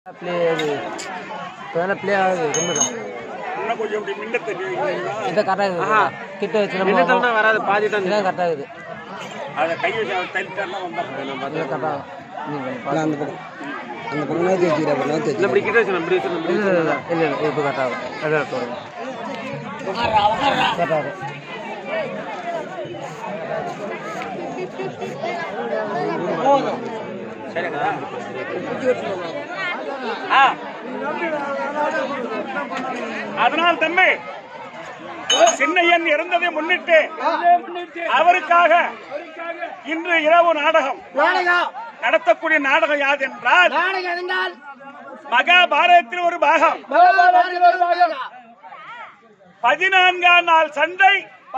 Play அது இப்போ play ஆகுது ரொம்ப தான் இன்னும் கொஞ்சம் இப்படி மின்ன தெரியுங்களா இதை கரெக்டாக இருக்குது கிட்ட வச்சு நம்ம நின்னுட்டோம்னா வராது பாதி தான் இதான் கரெக்டாக இருக்குது அதை கை வச்சு அவர் தள்ளிட்டாருன்னா வந்தா இது கரெக்டாக நீங்கள் அந்த பக்கம் அந்த பக்கம் நோத்தி வச்சுக்கிறா அப்புறம் நோத்தி இல்ல இப்படி கிட்ட வச்சு இப்படி வச்சு இப்படி இல்லை இல்லை இல்லை இல்லை இப்போ கரெக்டாக கரெக்டாக போடுங்க கரெக்டாக சரிங்க ஆ. அதனால் தம்பி சின்னையன் இறந்ததை முன்னிட்டு அவருக்காக இன்று இரவு நாடகம் நடத்தக்கூடிய நாடகம் யாது என்றால் மகாபாரதத்தில் ஒரு பாகம் பதினான்காம் நாள் சண்டை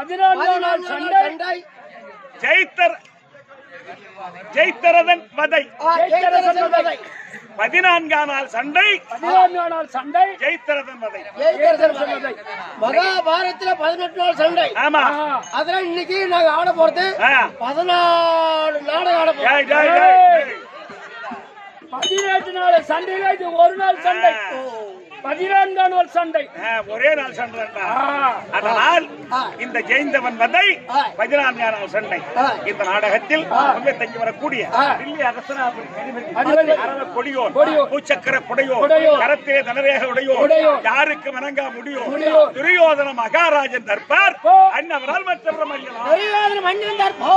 ஜெயித்தர் ஜெயித்தரதன் வதை பதினான்காம் நாள் சண்டை ஜெயித்தரதன் வதை மகாபாரதத்துல பதினெட்டு நாள் சண்டை ஆமா அதெல்லாம் இன்னைக்கு நாங்க ஆட போறது ஆ. பதினாலு நாடகம் ஆட போறோம் டேய், டேய், டேய், டேய். பதினெட்டு நாள் சண்டையில இது ஒரு நாள் சண்டை பதினான்காம் நாள் சண்டை ஆ, ஒரே நாள் சண்டைடா அதனால் இந்த ஜெயந்தவன் வதை பதினான்காம் நாள் சண்டை இந்த நாடகத்தில் உண்மை தங்கி வரக்கூடிய தில்லி அரசனாபுரி அதிபதி. அரவ கொடியோன் கொடியோன். பூச்சக்கர புடையோன் புடையோன். கரத்திலே தனரேக உடையோன் உடையோன். யாருக்கு வணங்கா முடியும் முடியும். துரியோதன மகாராஜன் தர்பார் ஓ. அன்னவரால் மற்றவரும் ஐயனார். துரியோதன மன்னன் தர்போ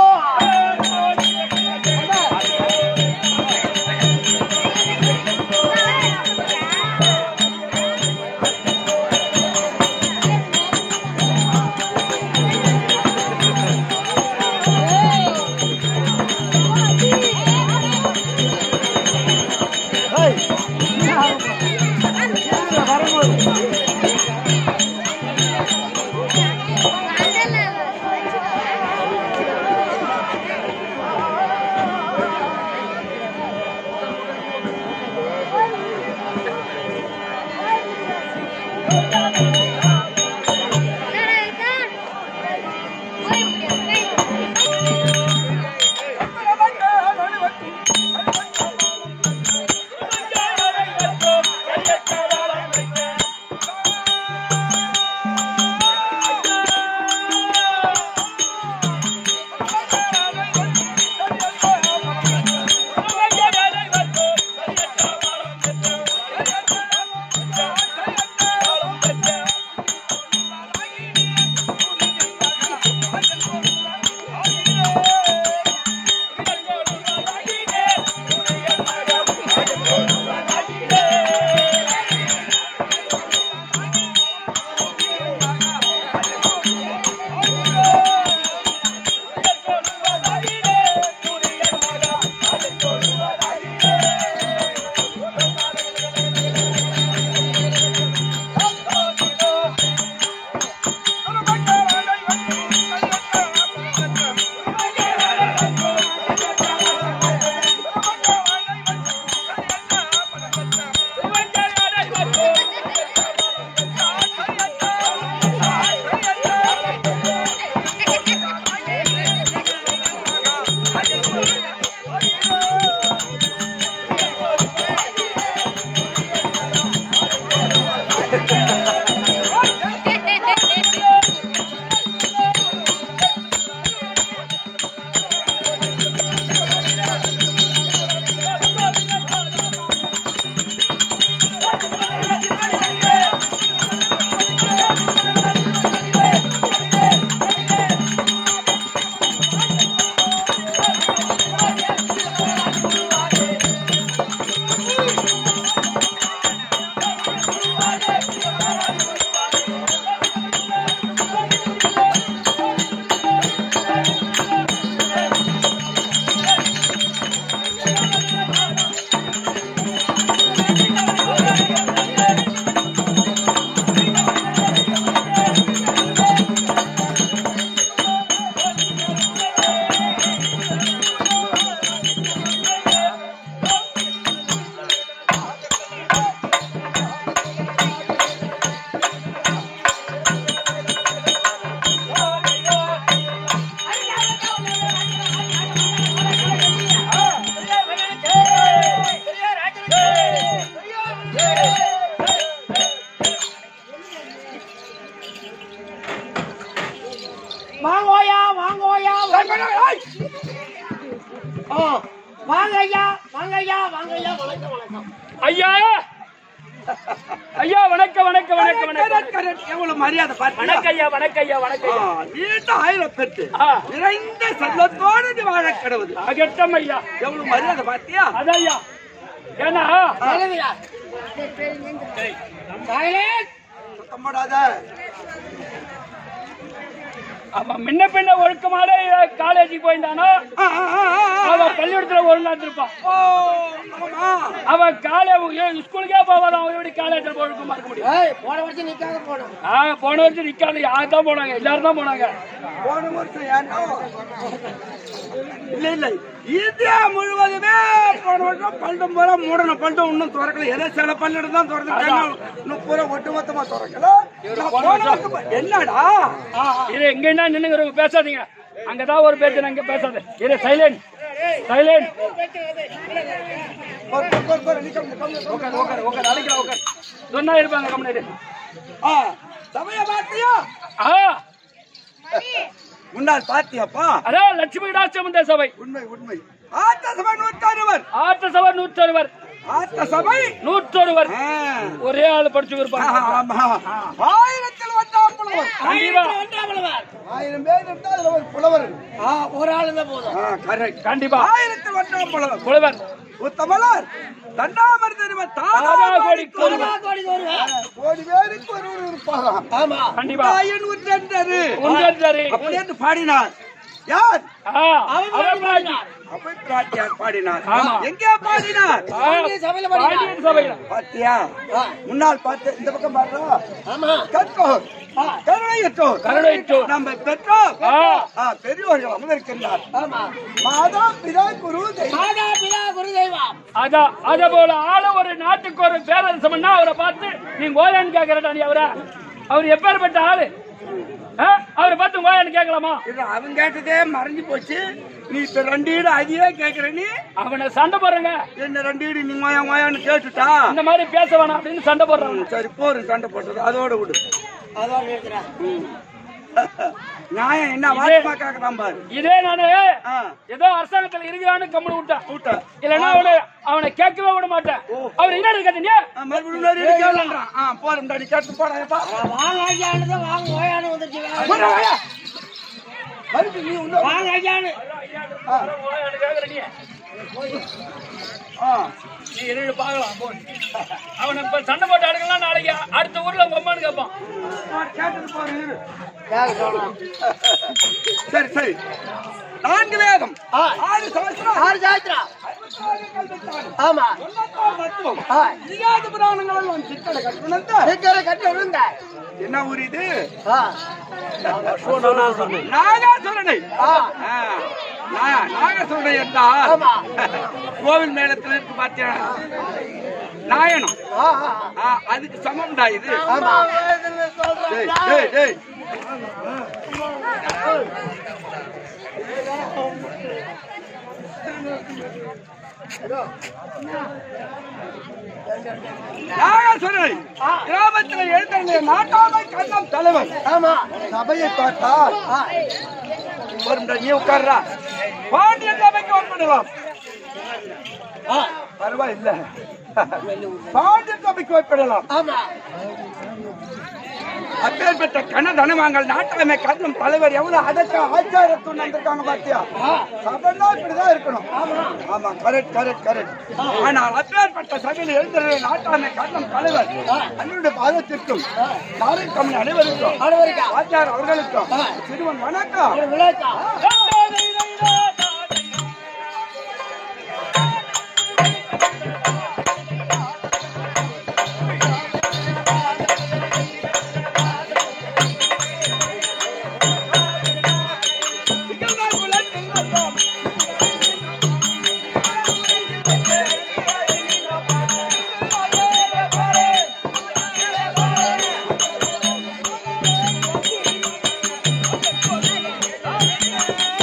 வாங்க ஐயா வாங்க ஐயா வாங்க ஐயா வணக்கம் வணக்கம் ஐயா ஐயா வணக்கம் வணக்கம் வணக்கம் வணக்கம் கரெக்ட், கரெக்ட். எவ்வளவு மரியாதை பாத்தியா? வணக்கம் ஐயா வணக்கம் ஐயா வணக்கம் ஆ, ஐயா நீண்ட ஆயுளம் பெற்று ஆ. நிறைந்த செல்வத்தோடு நீ வாழ கிடவுது அகட்டம் ஐயா எவ்வளவு மரியாதை பாத்தியா அதான் ஐயா ஏன்னா தலைவியா சைலண்ட் சத்தம் போடாத அவன் முன்ன பின்ன ஒழுக்கமான காலேஜுக்கு போயிருந்தானா ஆ, ஆ, ஆ, ஆ, ஆ. அவன் பள்ளிக்கூடத்துல ஒழுங்காத்து இருப்பான் ஓ, ஆமா. அவன் காலை ஸ்கூலுக்கே போவான் அவன் எப்படி காலேஜில் ஒழுக்கமா இருக்க முடியும் ஏய் போன வருஷம் நிக்காத போனோம் ஆ போன வருஷம் நிக்காது யார் தான் போனாங்க எல்லாரும் தான் போனாங்க போன வருஷம் ஏன்னா இல்ல இல்ல இந்தியா முழுவதுமே போன வருஷம் பல்டம் பூரா மூடணும் பல்டம் இன்னும் திறக்கல ஏதோ சில பல்லடம் தான் திறந்துருக்காங்க இன்னும் பூரா ஒட்டுமொத்தமா திறக்கல நான் போன வருஷம் ப- என்னடா இது எங்க என்ன நின்னுங்கிறவங்க பேசாதீங்க அங்கதான் ஒரு பேச்சு அங்க பேசாத இது சைலண்ட் சைலண்ட் ஒரு- ஒரு- ஒரு- ஒரு நிக்கம், நிக்கம், நிக்கம். உட்கார் உட்கார் உட்கார் அடிக்கிற உட்கார் சொன்னா இருப்பாங்க கம்முனு ஆ, சமய பாத்தியா ஆ முன்னாள் பாத்தியாப்பா அதான் லட்சுமி சமுந்த சபை உண்மை உண்மை ஆத்த சபை நூற்றறுவர் ஆட்ட சபை நூற்றொருவர் ஆத்த சபை நூற்றொருவர் ஆ, ஒரே ஆள் படிச்சு இருப்பாங்க ஆமா ஆயிரத்தில் வந்தால் புலவர் கண்டிப்பா ஆயிரம் பேர் இருந்தால் அதுல ஒரு புலவர் ஆ ஒரு ஆள் இருந்தா போதும் ஆ, correct. கண்டிப்பா ஆயிரத்தில் வந்தால் புலவர் புலவர் உத்தமலர் தண்டாமர் தெரிவ தாதா தாதா கோடி கோடி ஆமா, கோடி வருவேன் கோடி பேருக்கு ஒருவர் இருப்பாராம் ஆமா கண்டிப்பா தாயின் உற்றென்றரு உங்கள் சரி அப்படி என்று பாடினார் யார் ஆ, அவர் பாடி. அவை பிராட்டியார் பாடினார் ஆமா. எங்கே பாடினார் ஆ, சபையில பாண்டியன் சபையில பாத்தியா முன்னாள் பார்த்து இந்த பக்கம் பாடுறா ஆமா கற்கோர் கருணையற்றோர் கருணையற்றோர். நம்ம பெற்றோர் ஆ. ஆ, பெரியோர்கள் அமர்ந்திருக்கின்றார் ஆமா மாதா பிதா குரு தெய்வம் மாதா பிதா குரு தெய்வம் அதான் அத போல ஆளு ஒரு நாட்டுக்கு ஒரு பேரரசம்னா அவரை பார்த்து நீ கோயான்னு கேக்குறடா நீ அவரை அவர் எப்பேற்பட்ட ஆளு ஆ? அவரை பார்த்து கோயான்னு கேட்கலாமா இது அவன் கேட்டதே மறைஞ்சு போச்சு நீ இப்ப ரெண்டு ஈடு அதையே கேக்குற நீ அவனை சண்டை போடுறங்க என்ன ரெண்டு ஈடு நீ மோயா மோயான்னு கேட்டுட்டா இந்த மாதிரி பேச வேணாம் அப்படின்னு சண்டை போடுறாங்க ம், சரி போரு சண்டை போட்டது அதோட விடு அதோட நிறுத்துறேன் நியாயம் என்ன வாசமா கேக்குறான் பாரு இதே நானு ஆ, ஏதோ அரசாங்கத்துல இருக்கிறான்னு கம்முனு விட்டேன் கூட்ட இல்லன்னா அவனை அவனை கேட்கவே விட மாட்டேன் அவர் என்ன கேட்டீங்க ஆ, மறுபடியும் இன்னொரு ஈடு கேளுன்றான். ஆ போறோம் டாடி கேட்டு போடாதப்பா வாங்க ஐயான்னு வாங்க ஓயான்னு வந்துருச்சு போடா, வாயா. மறுபடியும் நீ இன்னொரு- வாங்க ஐயான்னு கேக்குற நீ ஆ, நீ என்னன்னு பாக்கலாம் போ அவனை இப்ப சண்டை போட்டு அடுக்கலாம் நாளைக்கு அடுத்த ஊர்ல உங்க அம்மான்னு கேட்பான் நான் கேட்டது பாரு இரு. கேட்க சொல்லலாம் சரி சரி நான்கு வேதம் ஆ. ஆறு சமஸ்திரம் ஆறு சாத்திரா அறுபத்தாறு கல்வெட்டாறு. ஆமா தொண்ணூத்தாறு தத்துவம் ஆ. இதிகாத புராணங்கள் எல்லாம் சிக்கலை கட்டுணர்ந்த சீக்கிர கட்டி விழுந்த என்ன ஊர் இது ஆ நாகாசுரனை ஆ ஆ, நா- நாகாசுரனை என்றால் ஆமா. கோவில் மேளத்துல இருக்கு பாத்தியா நாயனம் ஆ ஆ ஆ, அதுக்கு சமம்டா இது ஆமா டேய், டேய், டேய். நாகாசுரனை கிராமத்தில் எழுந்த நாட்டாமை கண்ணம் தலைவன் ஆமா சபையை பார்த்தால் ஆ ஒரு நீ உட்கார்றா பாண்டிய சபைக்கு ஒப்பிடலாம் ஆ பரவாயில்ல பாண்டிய சபைக்கு ஒப்பிடலாம் ஆமா அப்பேற்பட்ட கன தனவாங்கள் நாட்டாமை கண்ணும் தலைவர் எவ்வளவு அதற்க ஆச்சாரத்துடன் வந்திருக்காங்க பாத்தியா சபைனா இப்படிதான் இருக்கணும் ஆமா கரெக்ட் கரெக்ட் கரெக்ட் ஆனால் அப்பேற்பட்ட சபையில் எழுந்திருந்த நாட்டாமை கண்ணும் தலைவர் அன்றைய பாதத்திற்கும் நாளைக்கு அனைவருக்கும் அனைவருக்கும். ஆச்சார் அவர்களுக்கும் சிறுவன் வணக்கம் ஒரு விளையாட்டா ஆ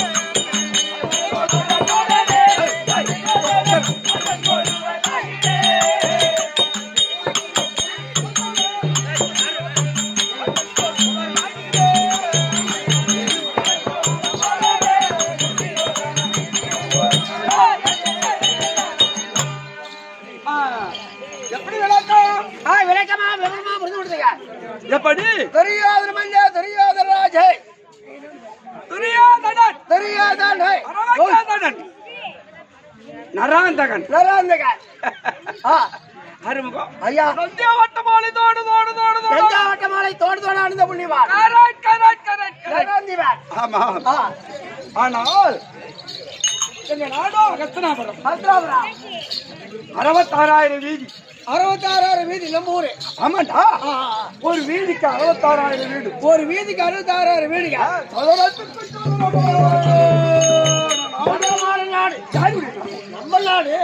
எப்படி விளக்கம் ஆ, விளக்கமா விவரமா புரிந்து கொடுத்துங்க எப்படி தெரியாத மஞ்சா தெரியாத ராஜே துரியோதனன் தெரியாதான் அரவக்காதனன் நராந்தகன் நராந்தகன் ஆ, அறுமுகம் ஐயா சந்தியாவட்டமாலை தோடு தோடு தோடு தோடு செஞ்சாவட்ட மாலை தோடு தோடு அணிந்த புண்ணியவான் கரெக்ட் கரெக்ட் கரெக்ட் கரெக்ட் நராந்திவன் ஆமா ஆ, ஆனால் எங்க நாடோ அகஸ்தனாபுரம் பத்ராபுரம் அறுபத்தாறாயிரம் வீதி அறுபத்தாறாயிரம் வீதி நம்ம ஊரு ஆமாண்டா ஆ, ஆ. ஒரு வீதிக்கு அறுபத்தாறாயிரம் வீடு ஒரு வீதிக்கு அறுபத்தாறாயிரம் வீடுங்க வடமாடு நாடு நம்ம நாடு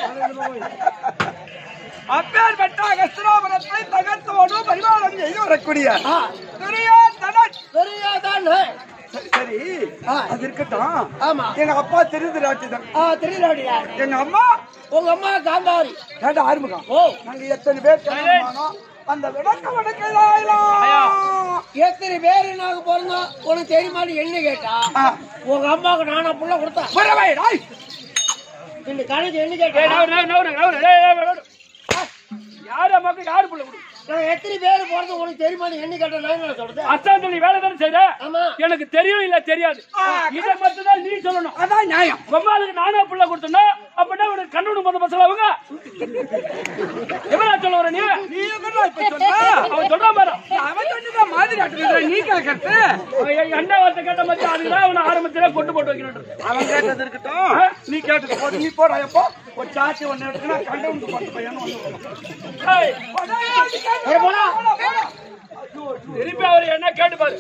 அப்பேற்பட்ட அகஸ்தனாபுரத்தை தகர்த்தோடு பரிமாணம் செய்து வரக்கூடிய ஆ, துரியோதனன் தெரியாதான் சரி, சரி ஆ. அது இருக்கட்டும் ஆமா எங்க அப்பா திருதிராட்சிதான் ஆ திருநாடியா எங்க அம்மா உங்க அம்மா காந்தாரி ஏண்டா ஆறுமுகம் ஓ நாங்க எத்தனை பேர் கல்யாணம் ஆனோம், அந்த விளக்க வடக்கலாம் எத்தனை பேரு நாங்க பிறந்தோம் உனக்கு தெரியுமான்னு என்ன கேட்டா உங்க அம்மாவுக்கு நானா புள்ள கொடுத்தா இந்த கணக்கு என்ன ஏய், கேட்டா நவரு, நவரு, நவரு, நவரு. ஏய், ஏய், நவரு. யார் அம்மாக்கு யார் பிள்ளை கொடு நான் எத்தனை பேர் பிறந்து உனக்கு தெரியுமான்னு என்ன கேட்டா நான் என்ன சொல்றது அசாந்த நீ வேலை தானே செய்த ஆமா எனக்கு தெரியும் இல்ல தெரியாது இதை மட்டும் தான் நீ சொல்லணும் அதான் நியாயம் பொம்மாளுக்கு நானா புள்ள கொடுத்தனா அப்படின்னா உனக்கு கண்ணு போத பசங்க அவங்க எவனா சொல்ல வர நீ நீ எங்கடா இப்ப சொன்ன அவன் சொல்றான் பாரு அவன் சொன்னதான் மாதிரி ஆட்டுறா நீ கேட்கறது அவன் என் அண்ணா வார்த்தை கேட்ட மச்சான் அதுக்குதான் அவனை ஆரம்பத்திலே கொண்டு போட்டு வைக்கணும் அவன் கேட்டது இருக்கட்டும் நீ கேட்டது போது நீ போடா எப்போ ஒரு சாச்சி ஒண்ணு எடுத்துனா கண்டவனுக்கு பத்து பையன் சரி, போடா. திருப்பி அவர் என்ன கேட்டு பாரு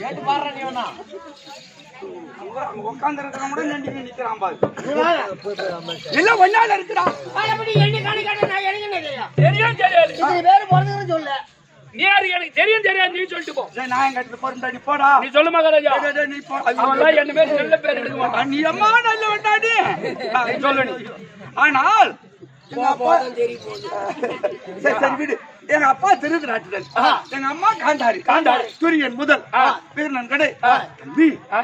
உட்கார்ந்து இருக்கிறவங்க கூட நண்டி நிக்கிறான் பாரு நீ வாங்க. இல்ல ஒன்னால இருக்குடா ஆ, எப்படி என்ன கணக்கு கேட்டா நான் எனக்கு என்ன தெரியும் தெரியும் தெரியாது இத்தனை பேர் பிறந்ததுன்னு சொல்லு நீ யாரு எனக்கு தெரியும் தெரியாது நீ சொல்லிட்டு போ சரி, நான் எங்க இடத்துல போறேன்டா நீ போடா நீ சொல்லு மகாராஜா டேய், டேய், நீ போ அவன் தான் என்ன பேர் நல்ல பேர் எடுக்க மாட்டான் நீ அம்மா நல்ல வண்டாடி சொல்லு நீ ஆனால் எங்க அப்பா சரி சரி விடு எங்க அப்பா திருதுராட்டுதல் எங்க அம்மா காந்தாரி காந்தாரி. துரியன் முதல் வீரனன் கடை தம்பி ஆ.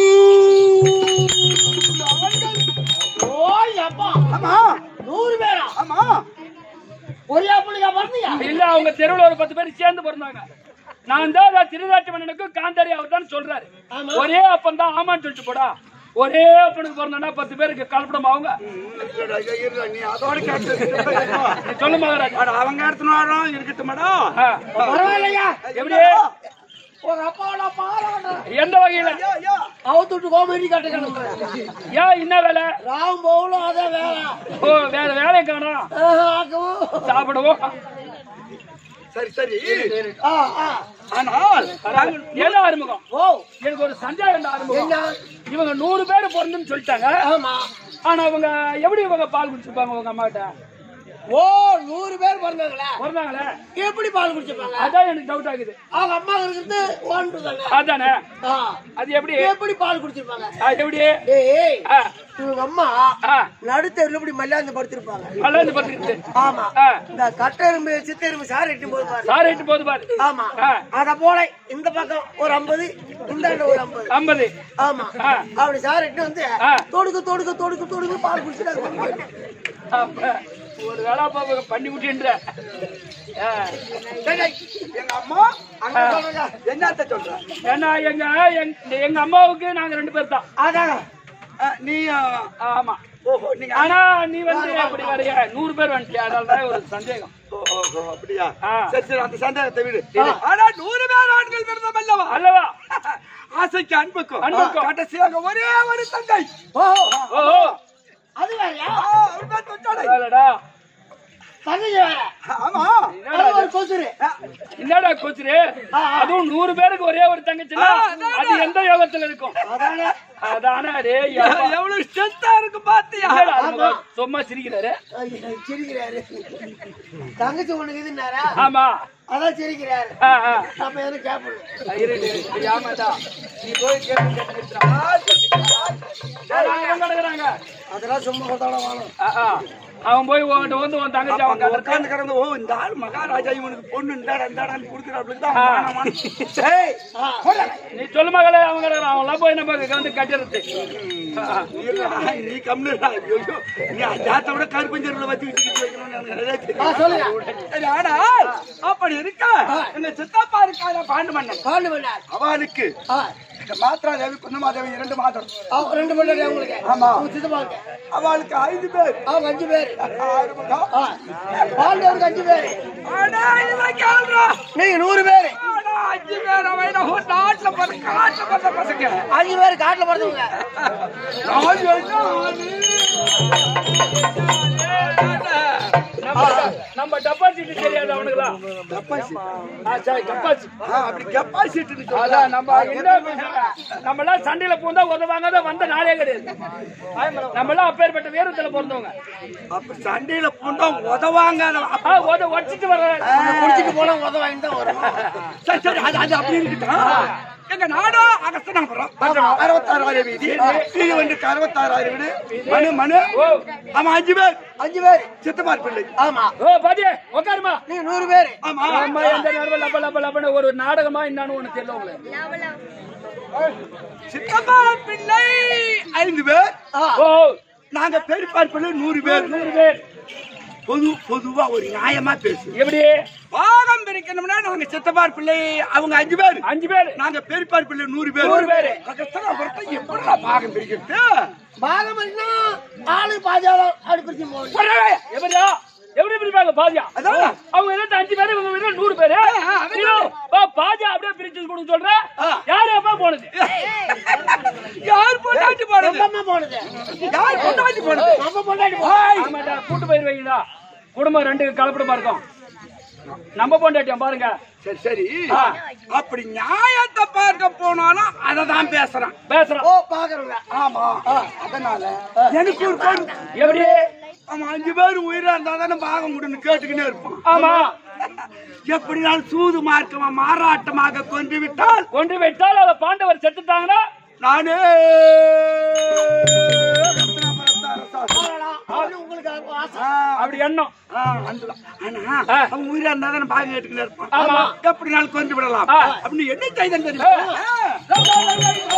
ஓய் அப்பா ஆமா நூறு பேரா ஆமா ஒரே அப்படியா பிறந்தியா இல்ல அவங்க தெருவுல ஒரு பத்து பேர் சேர்ந்து பிறந்தாங்க நான் தான் திருநாட்டு மன்னனுக்கும் காந்தாரி அவர் தான் சொல்றாரு ஆமா. ஒரே அப்பன் தான் ஆமான்னு சொல்லிட்டு போடா ஒரே அப்பனுக்கு பிறந்தா பத்து பேருக்கு கலப்படம் அவங்க இருடா, ஐயா, இருடா, நீ அதோட கேட்டு நீ சொல்லு மகாராஜா அவங்க இடத்துல இருக்கட்டும் மேடம் ஆ. பரவாயில்லையா எப்படி உங்க அப்பாவோட பாராட்டுறேன் எந்த வகையில அவுத்துட்டு கோமதி கட்ட கிடக்குறேன் ஏன் என்ன வேலை ராம் பவுலும் அதே வேலை ஓ வேற வேலை காணோம் ஆஹா, ஆக்கவும். சாப்பிடுவோம் சரி சரி ஆ, ஆ. ஆனால் என்ன ஆறுமுகம் ஓ எனக்கு ஒரு சந்தேகம் ஆறுமுகம் என்ன இவங்க நூறு பேர் பிறந்துன்னு சொல்லிட்டாங்க ஆமா ஆனா இவங்க எப்படி இவங்க பால் குடிச்சிருப்பாங்க உங்க அம்மா கிட்ட ஓ நூறு பேர் பிறந்தாங்களே பிறந்தாங்களே எப்படி பால் குடிச்சிருப்பாங்க அதான் எனக்கு டவுட் ஆகுது அவங்க அம்மா இருக்கிறது ஒன்று தானே அதானே ஆ. அது எப்படி எப்படி பால் குடிச்சிருப்பாங்க அது எப்படி டேய் ஆ, இவங்க அம்மா ஆ, நடுத்தெருல இப்படி மல்லாந்து படுத்திருப்பாங்க நல்லா இருந்து பத்துக்கிட்டு ஆமா ஆ, இந்த கட்டெரும்பு சித்தெரும்பு சார் எட்டும் போது பாரு சார் எட்டு போது பாரு ஆமா ஆ. அத போல இந்த பக்கம் ஒரு ஐம்பது இந்த ஒரு ஐம்பது ஐம்பது ஆமா ஆ. அப்படி சார் எட்டு வந்து ஆ. தொடுக்க தொடுக்க தொடுக்க தொடுக்க பால் குடிச்சிட்டாங்க அப்ப ஒரு வேலை அப்ப அவங்க பண்ணி விட்டுன்ற எங்க அம்மா அங்க சொல்லுங்க என்னத்த சொல்ற ஏன்னா எங்க எங்க- எங்க அம்மாவுக்கு நாங்க ரெண்டு பேர் தான் அதாங்க அஹ், நீ அஹ், ஆமா ஓஹோ நீங்க ஆனா நீ வந்து அப்படி வரைய நூறு பேர் வந்துட்டியா அதனாலதான் ஒரு சந்தேகம் ஓஹோ, ஓஹோ, அப்படியா ஆ. சரி சரி அந்த சந்தேகத்தை விடு ஆனா நூறு பேர் ஆண்கள் பிறந்தம் அல்லவா அல்லவா ஆசைக்கு அன்புக்கும் அன்புக்கும். கடைசியாக ஒரே ஒரு தங்கை ஓஹோ ஓ அது வேறயா ஆ, அவர்தான் தொட்டாளை. வேலைடா தங்கச்சி வேற ஆமா அது ஒரு கொசுரு என்னடா கோச்சுரு அதுவும் நூறு பேருக்கு ஒரே ஒரு தங்கச்சினா அது எந்த யோகத்துல இருக்கும் அதானே அதானே டே யப்பா. எவ்வளவு ஸ்ட்ரென்த்தா இருக்கு பாத்தியா என்னடா அது சும்மா சிரிக்கிறாரு ஐயா, சிரிக்கிறாரு தங்கச்சி உனக்கு இதுனாரா ஆமா அதான் சிரிக்கிறாரு ஆ, ஆ. அப்ப எதுவும் கேப்பல இரு, இரு, இரு. ஆமாடா நீ போய் கேட்டு கேட்டு கிடக்குறாங்க அதெல்லாம் சும்மா கொடுத்தாட வாழும் ஆ, ஆ. அவன் போய் உன்கிட்ட வந்து உன் தங்கச்சி அவன் கதை உட்கார்ந்து கிடந்து ஓ இந்த ஆள் மகாராஜா இவனுக்கு பொண்ணு இந்தாடா இந்தாடான்னு குடுக்குறாப்புல தான் ஆ. மானம், மானம். ஏய், போடா. நீ சொல்லு மகளே அவங்க கிடக்குறான் அவன்லாம் போய் நம்ம வந்து கட்டிடுறது நீ இல்லடா, நீ கம்முனுடா. ஐயோ, நீ அஜாத்தை விட கருப்பஞ்சேரியில வச்சு வச்சுக்கிட்டு வைக்கணும்னு எனக்கு நிறைய தெரியும். சொல்லுங்க சரி, ஆனால் அப்படி இருக்க எங்க சித்தப்பா இருக்காத பாண்டு மன்னன் பாண்டு பண்ணார் அவனுக்கு ஆ, இந்த மாத்ரா தேவி குந்தமாதேவி இரண்டு மாதம் அவங்க ரெண்டு பண்ணாரு அவங்களுக்கு ஆமா. உங்க சித்தப்பாவுக்கு அவளுக்கு ஐந்து பேர் அவங்க அஞ்சு பேர் ஆறு முகம். ஆ, பாண்டவருக்கு அஞ்சு பேரு ஆனா, இதை கேளுடா. நீங்க நூறு பேரு ஆனா, அஞ்சு பேர் அவன் ஒரு நாட்டுல பிறந்த காட்டுல பிறந்த பசங்க அஞ்சு பேர் காட்டுல பிறந்தவங்க நான் என்ன நம்ம- நம்ம டெபாசிட் தெரியாது அவனுக்குலாம் ஆ, சரி, டெபாசிட். ஆ, அப்படி கெப்பாசிட்டி அதான் நம்ம என்ன பேசுறோம்? நம்ம எல்லாம் சண்டையில பூந்தா உதவாங்க வந்த நாளே கிடையாது நம்ம எல்லாம் அப்பேற்பட்ட வீரத்துல பிறந்தவங்க அப்ப சண்டையில பூண்டா உதவாங்க ஆ, உத உடச்சிட்டு வர குடிச்சிட்டு போனா உத வாங்கிட்டு தான் வரும் சரி சரி அது அது அப்படி இருக்கட்டும் எங்க நாடோ அகஸ்தனாபுரம் அறுபத்தாறாயிரம் வீதி இது வந்து அறுபத்தாறாயிரம் வீடு மனு மனு ஆமா அஞ்சு பேர் அஞ்சு பேர் சித்தமார் பிள்ளை ஆமா ஓ பாதி உட்காருமா நீங்க நூறு பேரு ஆமா அம்மா எந்த நேரம் லப்ப லப்ப லப்பன்னு ஒரு நாடகமா என்னன்னு ஒண்ணு தெரியல உங்களுக்கு சித்தப்பா பிள்ளை ஐந்து பேர் ஆ, ஓ நாங்க பெரியப்பார் பிள்ளை நூறு பேர் நூறு பேர் பொது பொதுவா ஒரு நியாயமா பேசு எப்படி பாகம் பிரிக்கணும்னா நாங்க சித்தப்பார் பிள்ளை அவங்க அஞ்சு பேர் அஞ்சு பேர் நாங்க பெரியப்பார் பிள்ளை நூறு பேர் நூறு பேரு. அகஸ்தனாபுரத்தை எப்படிடா பாகம் பிரிக்கிறது பாகமன்னா ஆளு பாஜாலம் அப்படி பிரிச்சு போகணும் எப்படியா எப்படி பிரிப்பாங்க பாஜா அதான். அவங்க எதிர்த்து அஞ்சு பேரு இவங்க வெறும் நூறு பேரு நீனோ, ஓ, பாஜா அப்படியே பிரிச்சு கொடுக்க சொல்ற யாரு அப்பா போனது யார் பொண்டாட்டி போறது அம்மா போனது யார் பொண்டாட்டி போறது நம்ம பொண்டாட்டி ஆமாடா, கூட்டு போயிருவீங்களா குடும்பம் ரெண்டு கலப்படமா இருக்கும் நம்ம பொண்டாட்டியம் பாருங்க சரி சரி அப்படி நியாயத்தை பார்க்க போனாலும் அதை தான் பேசுறேன் பேசுறோம் ஓ பாக்குறவங்க ஆமா அதனால எனக்கு ஒரு பொண்ணு எப்படி ஆமா அஞ்சு பேர் உயிரா இருந்தா தானே பாகம் முடின்னு கேட்டுக்கினே இருப்பான் ஆமா எப்படி நான் சூது மார்க்கமா மாறாட்டமாக கொண்டு விட்டால் கொண்டு வைத்தால் அவ பாண்டவர் செத்துட்டாங்கன்னா நானே அப்படி உங்களுக்கு ஆசை ஆ, அப்படி எண்ணம் ஆ, வந்துடலாம். ஆனா ஆ. அவன் உயிரா இருந்தா தானே பாகம் கேட்டுக்கினே இருப்பான் ஆமா. எப்படி நாள் கொண்டு விடலாம் ஆ. அப்படின்னு என்ன செய்தேன் தெரியுமா ஆ.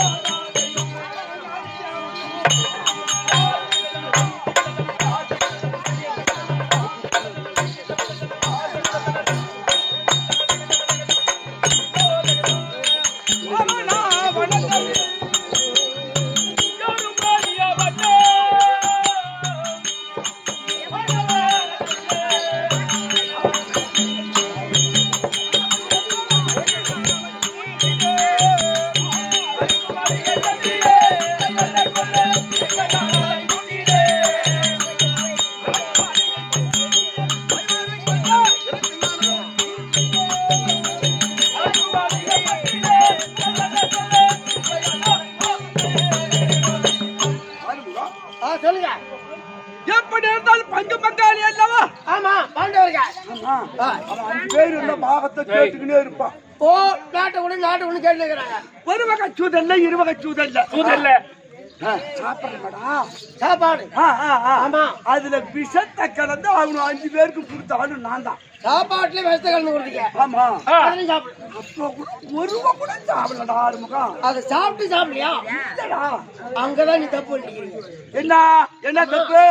ஆ சொல்லுங்க எப்படி இருந்தாலும் பங்கு பங்காளி அல்லவா ஆமா பாண்டவர்கள் ஆமா. அவன் அஞ்சு பேர் இருந்த பாகத்தை கேட்டுக்கினே இருப்பான் ஓ நாட்டை கூட நாட்டை ஒண்ணு கேட்டு இருக்கிறாங்க ஒரு வகை சூதல்ல இரு வகை சூதல்ல சூதல்ல சாப்பிடுறா சாப்பாடு ஆமா. அதுல விஷத்தை கலந்து அவனு அஞ்சு பேருக்கு கொடுத்தாலும் நான் தான் சாப்பாட்டுல விஷத்தை கலந்து கொடுத்தீங்க ஆமா ஆ, அதுலயும் சாப்பிடு அப்போ கூட ஒருவ கூட சாப்பிடலடா ஆறுமுகம் அதை சாப்பிட்டு சாப்பிடலையா இல்லடா. அங்கதான் நீ தப்பு பண்ணிக்கிறீங்க என்ன என்ன தப்பு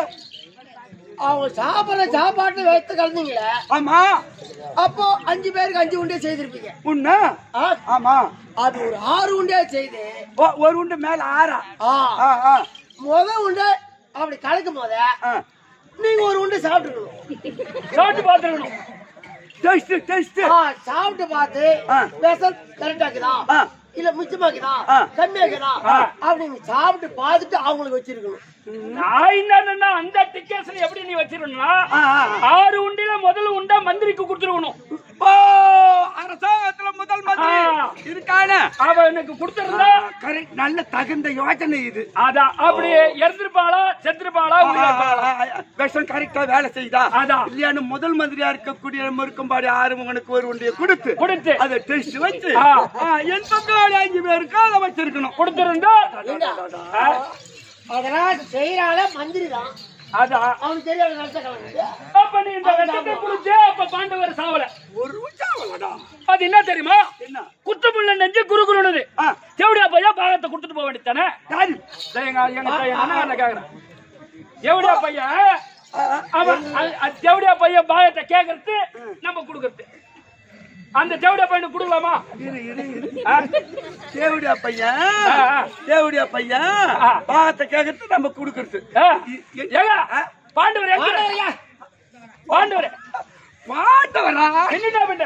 அவங்க சாப்பிடுற சாப்பாட்டு விஷத்தை கலந்தீங்களே ஆமா அப்போ அஞ்சு பேருக்கு அஞ்சு உண்டே செய்திருப்பீங்க உன்ன ஆ? ஆமா அது ஒரு ஆறு உண்டே செய்து ஒ- ஒரு உண்டு மேல ஆறா ஆ ஆ, ஆ, முத உண்டை அப்படி கலக்கும் போத ஆ. நீங்க ஒரு உண்டை சாப்பிட்டுக்கணும் சாப்பிட்டு பார்த்துக்கணும் டேஸ்ட் டேஸ்ட் ஆ, சாப்பிட்டு பார்த்து ஆ. விஷம் கரெக்டாக்குதா ஆ. இல்ல மிச்சமாக்குதா ஆ. கம்மியாக்குதா அப்படின்னு சாப்பிட்டு பார்த்துட்டு அவங்களுக்கு வச்சிருக்கணும் நான் என்னன்னா அந்த டிக்கெட்ஸ் எப்படி நீ வச்சிருந்தா ஆ, ஆ, ஆறு உண்டில முதல்ல உண்டா மந்திரிக்கு கொடுத்துருக்கணும் ஓ அரசாங்கத்துல முதல் மந்திரி ஆ. இருக்கானே அவ எனக்கு கொடுத்திருந்தா கரெக்ட் நல்ல தகுந்த யோசனை இது அதான் அப்படி இறந்திருப்பாளா செத்துருப்பாளா உயிரா இருப்பாளா? விஷம் கரெக்டா வேலை செய்தா அதான். இல்லையானு முதல் மந்திரியா இருக்கக்கூடிய முருக்கம்பாடி ஆறுமுகனுக்கு ஒரு உண்டிய கொடுத்து கொடுத்து அதை டெஸ்ட் வச்சு ஆ. ஆ, என் பக்கம் அஞ்சு பேருக்கு அதை வச்சிருக்கணும் கொடுத்திருந்தா ஆ, அதெல்லாம் செய்யறால மந்திரி தான் அதான் அவனுக்கு தெரியாத விஷத்தை கலந்து அப்ப நீ இந்த விஷத்தை குடிச்சு அப்ப பாண்டவர் சாவல ஒரு சாவலடா அது என்ன தெரியுமா என்ன குற்றமுள்ள நெஞ்சு குரு குருனது ஆ. தேவடியா பையா பாகத்தை கொடுத்துட்டு போக வேண்டியதானே யாரு எங்க நான் எங்க எங்க அண்ணன் கேக்குறேன் எவடியா பையன் அவன் அது- அது தேவடியா பையன் பாயத்தை கேக்குறது நம்ம கொடுக்கறது அந்த தேவடியா பையனுக்கு கொடுக்கலாமா இரு, இரு, இரு. ஆ? தேவடியா பையன் ஆ, ஆ. தேவடியா பையன் ஆ. பாகத்தை கேட்கறது நம்ம கொடுக்கறது ஆ? ஏங்க பாண்டவர் எங்க பாண்டவர் பாட்டவரா என்னடா பண்ண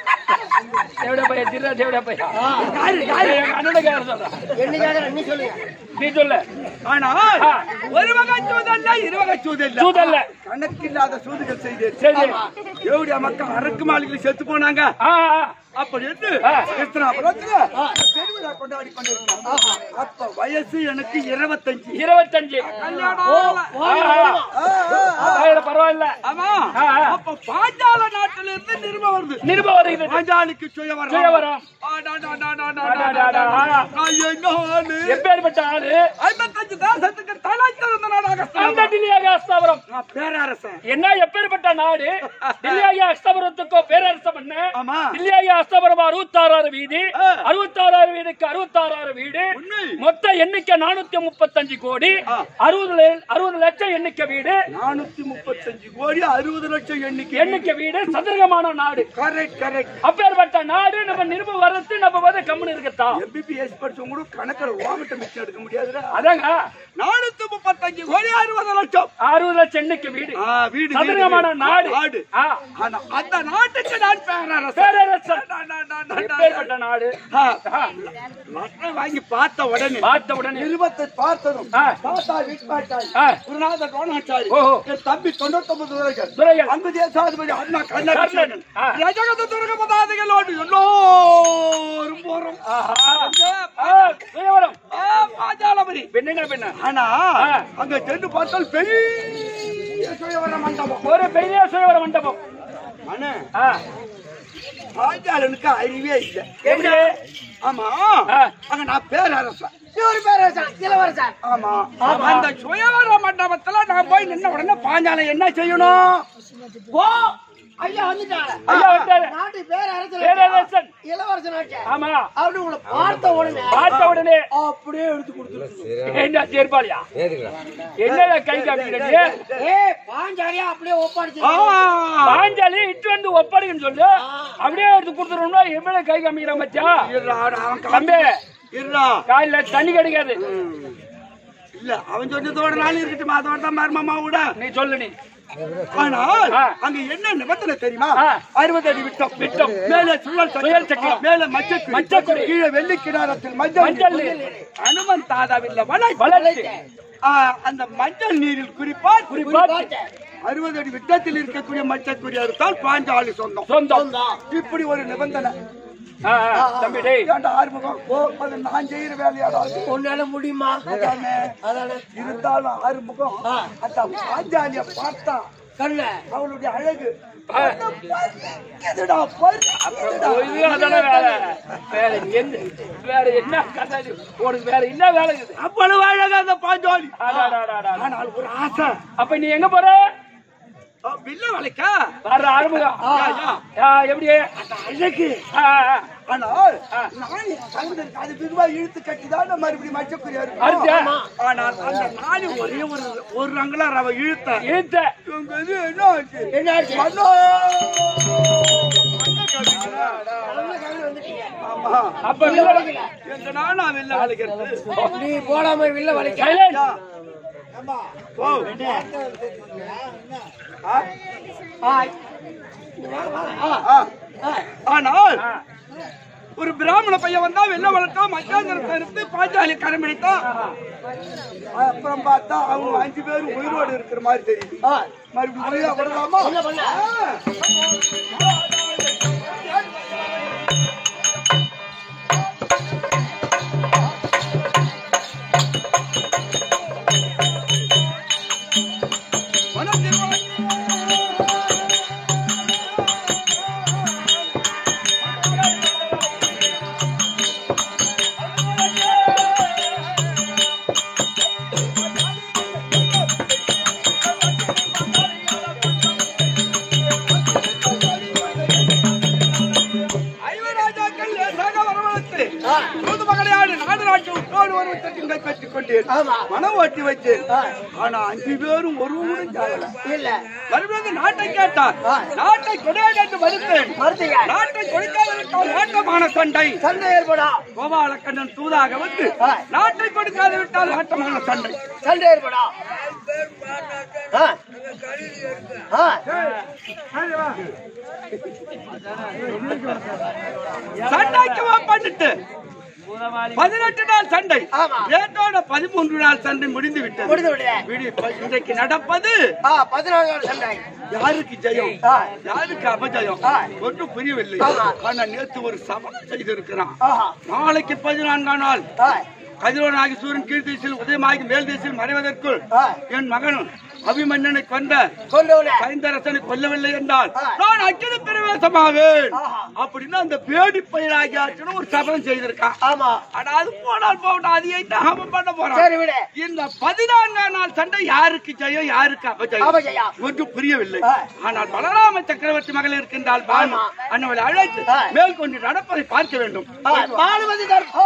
தேவடியா பையன் திருடா தேவடியா பையன் யாரு யாரு எங்க அண்ணனை கேக்குற சொல்றேன் என்ன கேக்குற நீ சொல்லுங்க நீ சொல்லு ஆனால் ஆ. ஒரு வகை சூதல்ல இரு வகை சூதல்ல சூதல்ல. கணக்கில்லாத சூதுகள் செய்து சரி தேவடியா மக்கள் அரக்கு மாளிகையில் செத்து போனாங்க ஆ ஆ. அப்படி இருந்து ஆ. கிருஷ்ணாபுரத்துல பெருவிழா கொண்டாடி கொண்டிருந்தாங்க அப்ப வயசு எனக்கு இருபத்தஞ்சு இருபத்தஞ்சு கல்யாணம் ஆகல. ஆ, ஆ. ஆ, ஆ, ஆ. பரவாயில்ல, பரவாயில்ல ஆமா ஆ, ஆ. அப்ப பாஞ்சால நாட்டுல இருந்து நிருபம் வருது நிருபம் வருகிறது பாஞ்சாலிக்கு சுயவரம் சுயவரம். ஆடாடாடாடாடாடா. நான் எங்க ஆளு? எப்பேற்பட்ட ஆளு ஐம்பத்தஞ்சு தேசத்துக்கு தலை திறந்த நாடாக அந்த டில்லியாக அஸ்தாபுரம் நான் பேரரசன் என்ன எப்பேற்பட்ட நாடு டில்லியாக அஸ்தாபுரத்துக்கோ பேரரசம் பண்ண ஆமா. டில்லியாக அஸ்தாபுரம் அறுபத்தாறாறு வீதி ஆ. அறுபத்தாறாறு வீடுக்கு அறுபத்தாறாறு வீடு உண்மை. மொத்த எண்ணிக்கை நானூத்தி முப்பத்தஞ்சு கோடி ஆ. அறுபது ல- அறுபது லட்சம் எண்ணிக்கை வீடு நானூத்தி முப்பத்தஞ்சு கோடி அறுபது லட்சம் எண்ணிக்கை எண்ணிக்கை வீடு சதுரகமான நாடு கரெக்ட் கரெக்ட் அப்பேற்பட்ட நாடு நம்ம நிருபம் வரத்து நம்ம வந்து கம்முன்னு இருக்கத்தான் எம்பிபிஎஸ் படிச்சவங்க கூட கணக்கில் ஓமிட்ட மிச்சம் எடுக்க முடியாதுடா அதாங்க நானூத்தி முப்பத்தஞ்சு கோடி அறுபது லட்சம் அறுபது லட்சம் எண்ணிக்கை வீடு ஆ, வீடு சதுரகமான வீடு, நாடு நாடு ஆ. ஆனா அந்த நாட்டுக்கு நான் பேரரசன் பேரரசன் டா, டா, டா, டா, டா. எப்பேற்பட்ட நாடு ஆ, ஆ. லட்சம் வாங்கி பார்த்த உடனே பார்த்த உடனே இருபத்தை பார்த்ததும் ஆ. தாத்தா வீட்பாட்டாய் ஆ. குருநாத ரோணாச்சாரி ஓஹோ. என் தம்பி தொண்ணூத்தொன்பது துறைகள் துரைகள். அங்கு தேசாதிபதி அண்ணா கண்ணன் கர்ணன். ஆ. ரஜகத துரக பதாதைகளோடு எல்லோரும் போறோம் ஆஹா. ஆ, சுயவரம் ஆ, பாஞ்சாலபுரி பெண்ணுங்க பெண்ணு ஆனா ஆ. அங்க சென்று பார்த்தால் பெரிய சுயவர மண்டபம் ஒரு பெரிய சுயவர மண்டபம் ஆனா ஆ. பாஞ்சாலனுக்கு அறிவே இல்லை எப்படி ஆமா ஆ. அங்க நான் பேரரசன் ஒரு பேரரசன் இளவரசன் ஆமா அந்த சுயவர மண்டபத்துல நான் போய் நின்ன உடனே பாஞ்சாலம் என்ன செய்யணும் ஓ ஐயா வந்துட்டாங்க ஐயா வந்தாரு நாட்டு பேரரசன் பேரரசன் இளவரசன் ஆச்சே. ஆமா அப்படி உங்களை பார்த்த உடனே பார்த்த உடனே அப்படியே எடுத்து கொடுத்துருக்கு என்ன சேர்ப்பாளியா என்னடா கை காமிக்கிறது ஏ பாஞ்சாலியா அப்படியே ஒப்படைச்சு ஆ. பாஞ்சாலி இட்டு வந்து ஒப்படைக்குன்னு சொல்லு அப்படியே எடுத்து கொடுத்துருவோம்னா எவ்வளவு கை காமிக்கிற மச்சா இருடா, அவன் தம்பி இருடா காலையில தண்ணி கிடைக்காது இல்ல அவன் சொன்னதோட நாள் இருக்கட்டும் அதோட தான் மர்மமா விட நீ சொல்லு நீ ஆனால் ஆ. அங்க என்ன நிபந்தனை தெரியுமா ஆ. அறுபது அடி விட்டம் விட்டம். மேல சுழல் சுழல் சக்கரம் சக்கரம். மேல மச்சக்குடி மச்சக்குடி. கீழே வெள்ளி கிணறத்தில் மஞ்சள் மஞ்சள் நீர். நீர். அனுமன் தாதாவில்ல வளை வளர்ச்சி ஆ, அந்த மஞ்சள் நீரில் குறிப்பார் குறிப்பாட்டு அறுபது அடி விட்டத்தில் இருக்கக்கூடிய மச்சக்குடி அறுத்தால் பாஞ்சாலி சொந்தம் சொந்தம் இப்படி ஒரு நிபந்தனை ஆ, ஆ, தம்பி டேய் ஏன்டா ஆறுமுகம் ஓ அது நான் செய்யற வேலையாடா அது. உன்னால முடியுமா அதானே. அதானே இருந்தாலும் ஆறுமுகம் அந்த பாஞ்சாலிய பார்த்தா கண்ண அவளுடைய அழகு பறிக்குதுடா, பறிக்குதுடா. இது அதானே வேலை வேற என்ன வேற என்ன கதை இது? உனக்கு வேற என்ன வேலை இருக்குது அவ்வளவு அழகு அந்த பாஞ்சாலி அடாடாடாடா. ஆனால் ஒரு ஆசை அப்ப நீ எங்க போற அ, வில்ல வளைக்கா வர்ற ஆரம்பம் எப்படி அழகு ஆ, ஆ. ஆனால் நாணி சங்கதன் அது விரிவா இழுத்து கட்டிதான் நம்ம மறுபடியும் மச்சக்குரியா அறுத்த. இருக்கும் ஆனால் அந்த நாணி ஒரே ஒரு ஒரு ரங்கலா அவ இழுத்த இழுத்த இவங்க இது என்ன ஆச்சு என்னாச்சு? மண்ணோ! ஆமா. அப்ப வில்ல வளைக்கல. எங்க நானா வில்ல வளைக்கிறது நீ போடாம வில்ல வளைக்க சைலண்ட். ஓ. ஆ? ஆய். ஆ. ஆனால் ஆ. ஒரு பிராமண பையன் வந்தா வெள்ள வளர்த்தா மச்சாந்திரத்தை எடுத்து பாஞ்சாலி கரம்பிடித்தான் அப்புறம் பார்த்தா அவங்க அஞ்சு பேரும் உயிரோடு இருக்கிற மாதிரி தெரியுது ஆ. மறுபடியும் உயிரா விடலாமா என்ன பண்ண? ஆ. வைத்து தூது மகளையாடு நாடு நாட்டு உப்போடு ஒரு திட்டங்களை பெற்றுக் கொண்டேன் ஆமா. மனம் ஓட்டி வைத்தேன் ஆனா அஞ்சு பேரும் ஒருவரும் சாகல இல்ல மறுபடியும் நாட்டை கேட்டார் ஆ. நாட்டை கொடையாது என்று மறுத்தேன் மறுத்தீங்க நாட்டை கொடுக்காவிட்டால் நாட்டமான சண்டை சண்டை ஏற்படா கோபாலக்கண்ணன் தூதாக வந்து ஆ. நாட்டை கொடுக்காது விட்டால் நாட்டமான சண்டை சண்டை ஏற்படா ஆ. ஆ. சண்டைக்கு வா பண்ணிட்டு பதினெட்டு நாள் சண்டை ஆமா. நேற்றோட பதிமூன்று நாள் சண்டை முடிந்து விட்டது முடிந்து விடுறேன் விடி- ப- இன்றைக்கு நடப்பது ஆ பதினாலு நாள் சண்டை யாருக்கு ஜெயம் ஆ. யாருக்கு அபஜயம் ஆ. ஒன்றும் புரியவில்லை ஆமா. ஆனா நேத்து ஒரு சபலம் செய்திருக்கிறான் ஆஹா நாளைக்கு பதினான்காம் நாள் ஆ. கதிரோனாகி சூரியன் கீழ் திசையில் உதயமாகி மேல் திசையில் மறைவதற்குள் ஆ. என் மகன் அபிமன்னனை கொண்ட கொண்டு விட சைந்தரசனை கொல்லவில்லை என்றால் ஆ. நான் அக்கினி பிரவேசமாவேன் ஆஹா. அப்படின்னு அந்த பேடி பயிராகியாச்சுன்னு ஒரு சபலம் செய்திருக்கான் ஆமா ஆனா அது போனால் போகட்டும் அது என்ன அவன் பண்ண போறான் சரி விடு இந்த பதினான்காம் நாள் சண்டை யாருக்கு ஜெயம் யாருக்கு அபஜயம் அபஜயம். ஒன்றும் புரியவில்லை ஆ. ஆனால் பலராம சக்கரவர்த்தி மகள் இருக்கின்றால் பானு ஆமா. அண்ணவளை அழைத்து ஆ. மேல் கொண்டு நடப்பதை பார்க்க வேண்டும் ஆ, பானுமதி தர்பா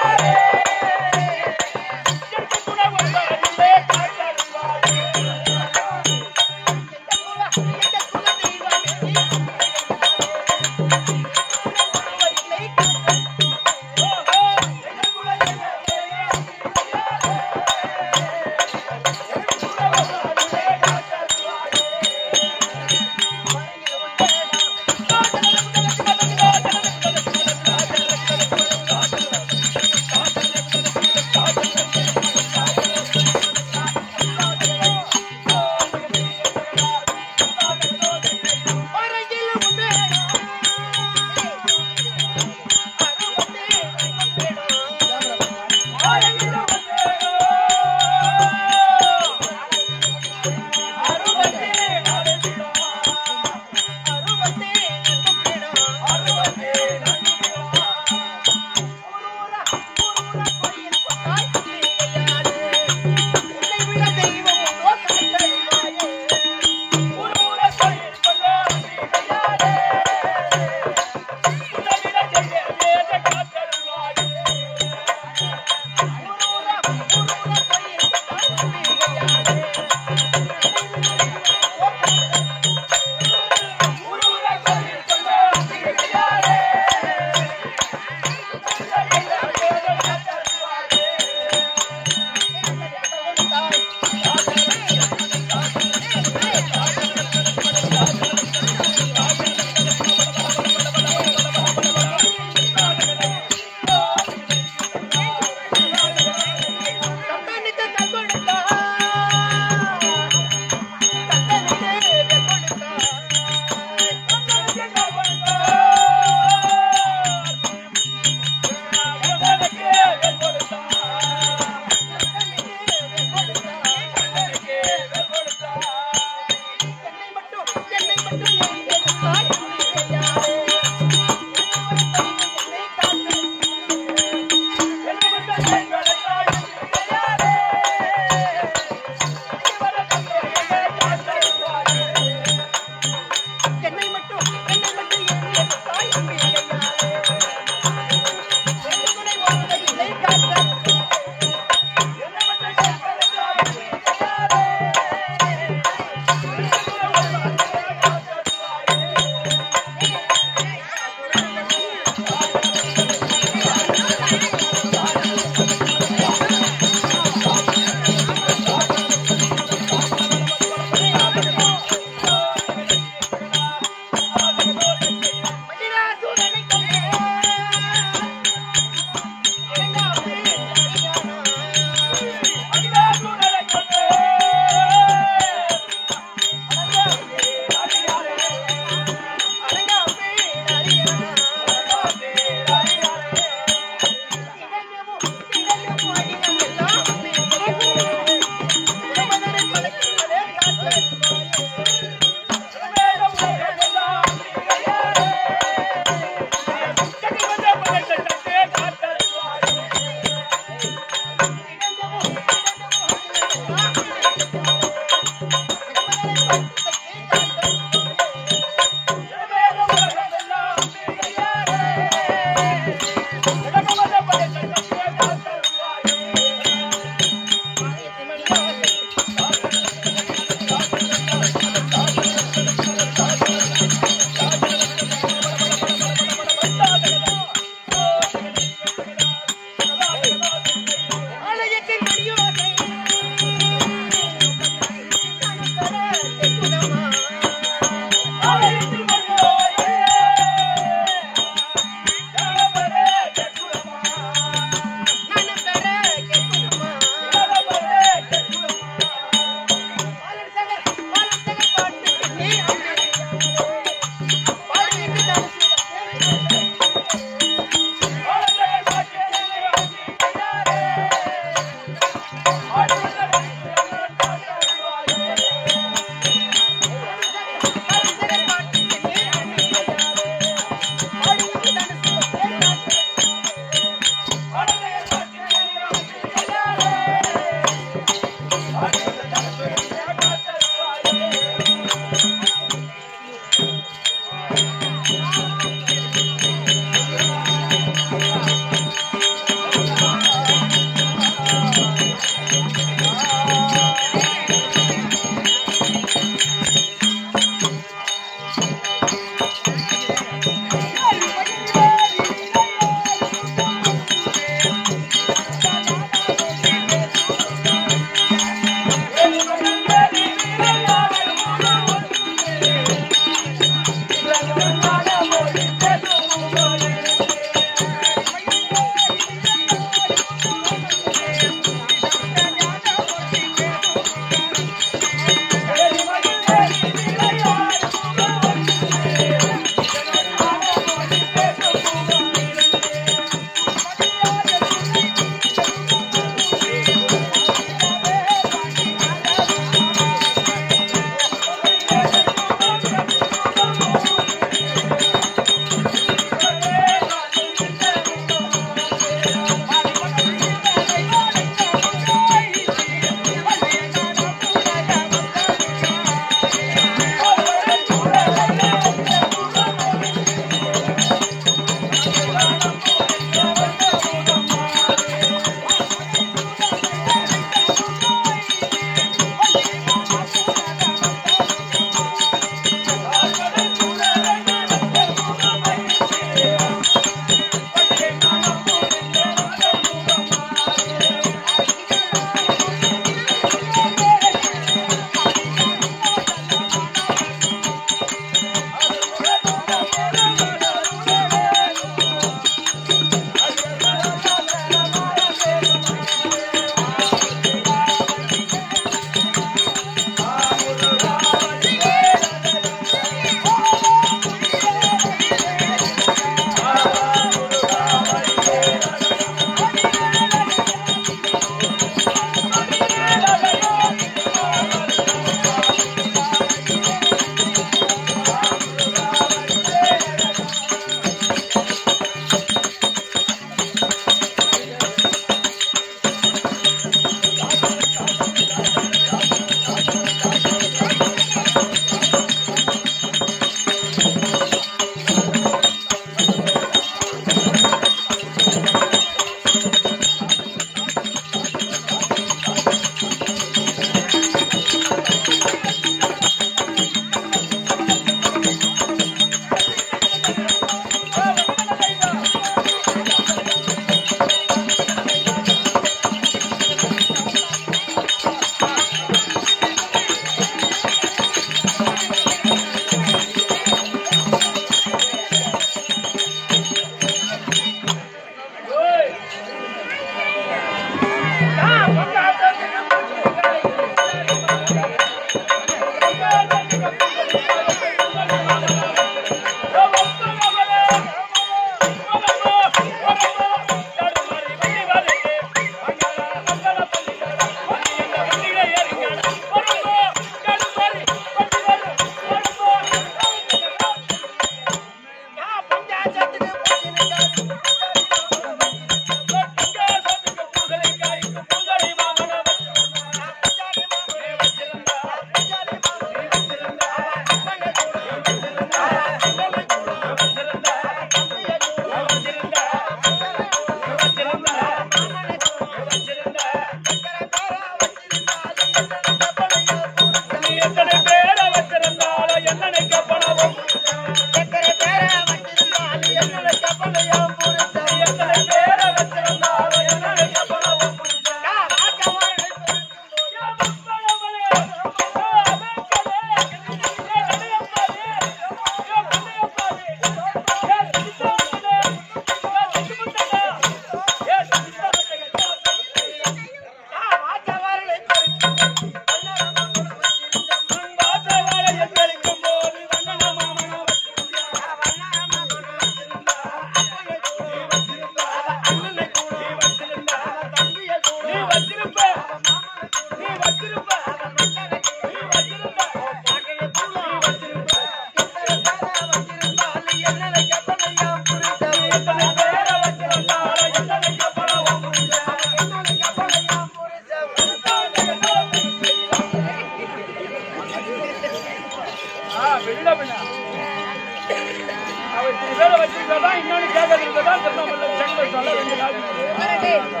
இத்தனை பேரை வச்சிருந்தா தான் இன்னொன்னு கேட்கறது தான் திருவண்ணாமலை செங்கல் சொல்ல ரெண்டு நாள்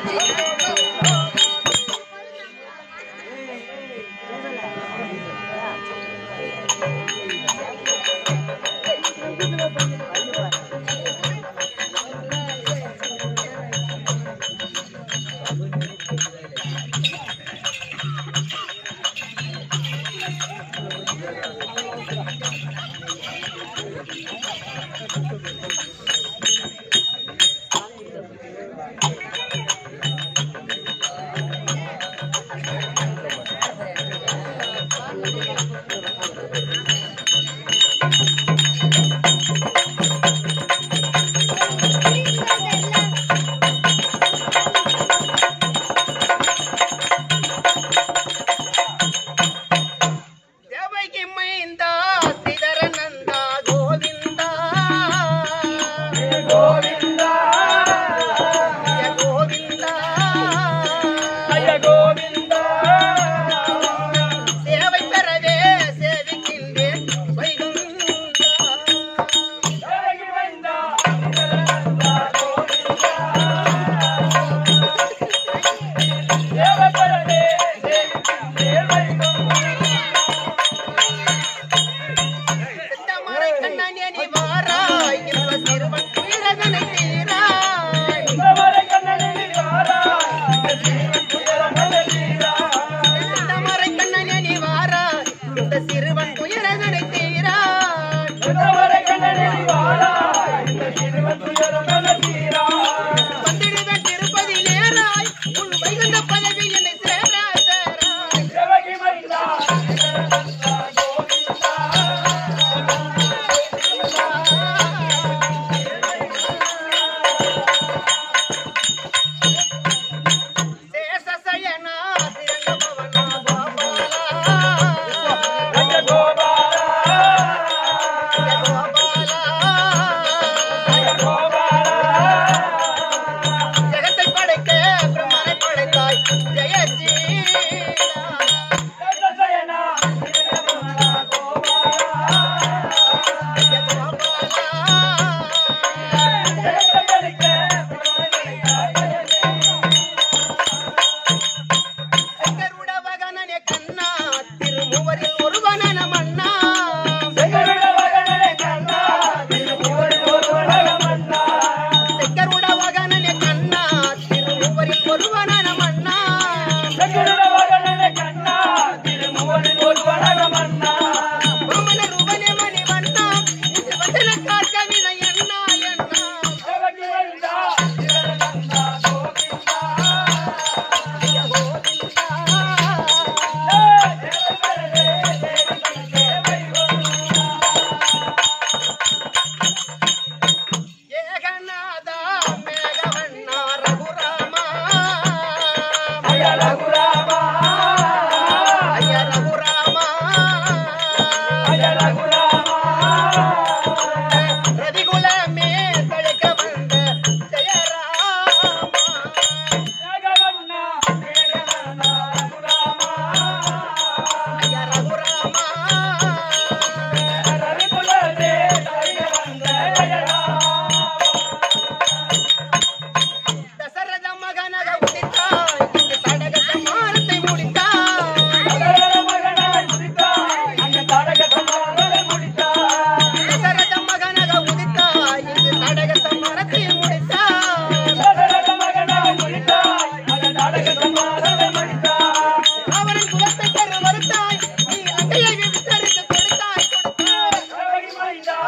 தேவகி மைந்தா சிதரநந்தா கோவிந்தா கோவிந்தா ஜெய கோவிந்தா ஐய கோவிந்தா சேவை பெறவே சேவிக்கின்றேன் வைகுந்தா தேவகி மைந்தா தேவபரதே தேவை செந்தமரை கண்ணனே நீ வாராய் இன்ப சிறுவன் துயரதனை தீராய் தேவரை கண்ணனே வாராய் துயரமலை தீராய் செந்தமரை கண்ணனே நீ வாராய் இந்த சிறுவன் துயரதனை தீராய் தேவரை கண்ணனே வாராய் இந்த சிறுவன் துயரமலை தீராய் வந்திடுவேன் திருப்பதி நேராய் உன் வைகுந்த பதவி என்னை சேராய் சேராய் தேவகி மைந்தா சேஷசயனா சிறந்த பவனா கோபாலா ஐய கோபாலா கோபாலா ஐய கோபாலா ஜெகத்தை படைக்க பிரம்மனை படைத்தாய் ஜெயசீலா தேவசயனா ஜெய கோபாலா சங்கருட வகனனே கண்ணா திருமுவரில் ஒருவனன மன்னா சங்கருட வகனனே கண்ணா திருமுவரில் ஒருவனன மன்னா வாமன ரூபனே மணி வண்ணா இது வசன காக்கவினை எண்ணா எண்ணா ஏகநாதா மேகவண்ணா ரகுராமா ஐயா ரகுராமா ரதிகுலமே தழைக்க வந்த ஜெயராமா ஐயா ரகுராமா தசரத மகனாக உதித்தாய் இந்த தடக சமாரத்தை முடித்தாய் தசரத மகனாக உதித்தாய் இந்த தடக சமாரத்தை முடித்தாய் அவரின் குலத்தை பெரு மறுத்தாய் நீ அண்டையை விசாரித்து கொடுத்தாய் கொடுத்தாய்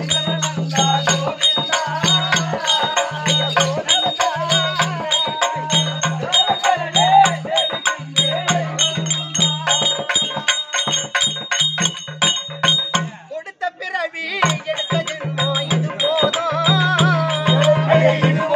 கொடுத்த பிறவி எடுத்த ஜென்மோ இது போதும் எனக்கு இது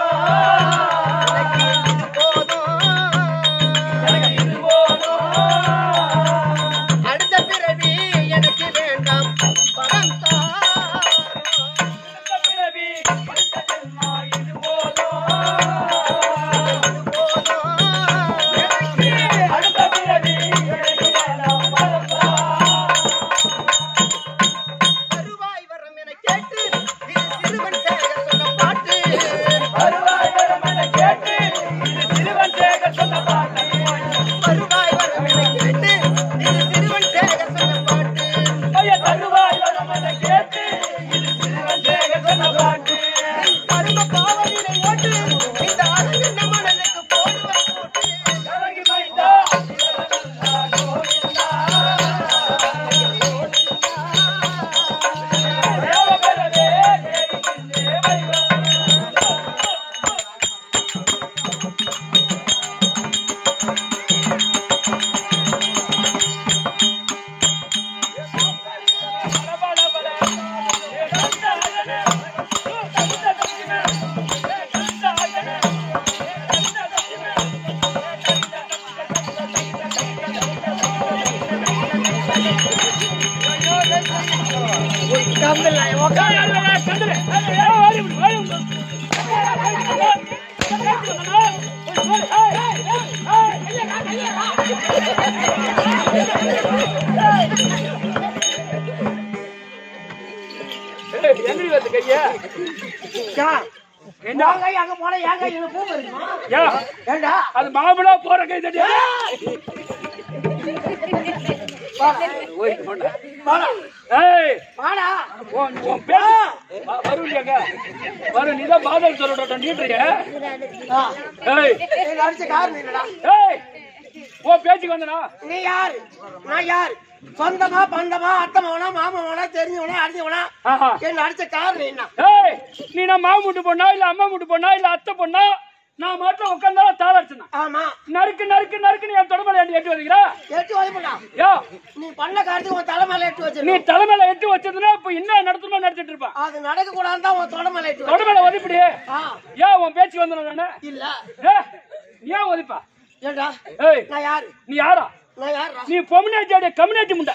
போதும் அடுத்த பிறவி எனக்கு வேண்டாம் பரம் தாரும் இல்லை உட்காந்து கண்டுரு. ஏய், ஏய், வாடி இப்படி, வாடி இப்படி. ஏய், எங்கடி வருது கைய? என்ன? அங்க போன ஏன் கை பூ இருக்குமா ஏன்? ஏண்டா அது மாமலா போற கை தட்டியா ஏய் வாடா உன் உன் பேச்சு வ- வரும் இல்லையாங்க வரும் நீதான் பாதல் சொல்லட்ட நீட்டுறிய ஆ. ஏய் நீ நடிச்ச காரணம் என்னடா ஏய் உன் பேச்சுக்கு வந்தனா நீ யாரு நான் யாரு சொந்தமா பந்தமா அத்தமாவனா மாமாவனா தெரிஞ்சவனா அடிஞ்சவனா ஆஹா என்ன அடிச்ச காரணம் என்ன ஏய் நீ நான் மாமு வீட்டு பொண்ணா இல்ல அம்மா வீட்டு பொண்ணா இல்ல அத்தை பொண்ணா நான் மட்டும் உட்காந்தா தாளாச்சுனா ஆமா நறுக்கு நறுக்கு நறுக்கு என் தொடமையில எட்டி எட்டி வச்சுக்கிறா எட்டு வயப்படா யோ நீ பண்ண காரியத்துக்கு உன் தலைமையில எட்டு நீ வச்சிருக்க தலைமையில எட்டி வச்சதுன்னா இப்ப என்ன நடத்தணுமோ நடத்திட்டு இருப்பான் அது நடக்க கூடாதுன்னு தான் உன் தலைமையில எட்டு வச்ச. தொடமையில ஒதிப்படி ஆ ஏன் உன் பேச்சு வந்தன நானு இல்ல ஏ நீ ஏன் ஒதிப்பா ஏண்டா ஏய் நான் யாரு நீ யாரா நான் யாருடா நீ பொம்னாச்சி கம்யூனிட்டி முண்டை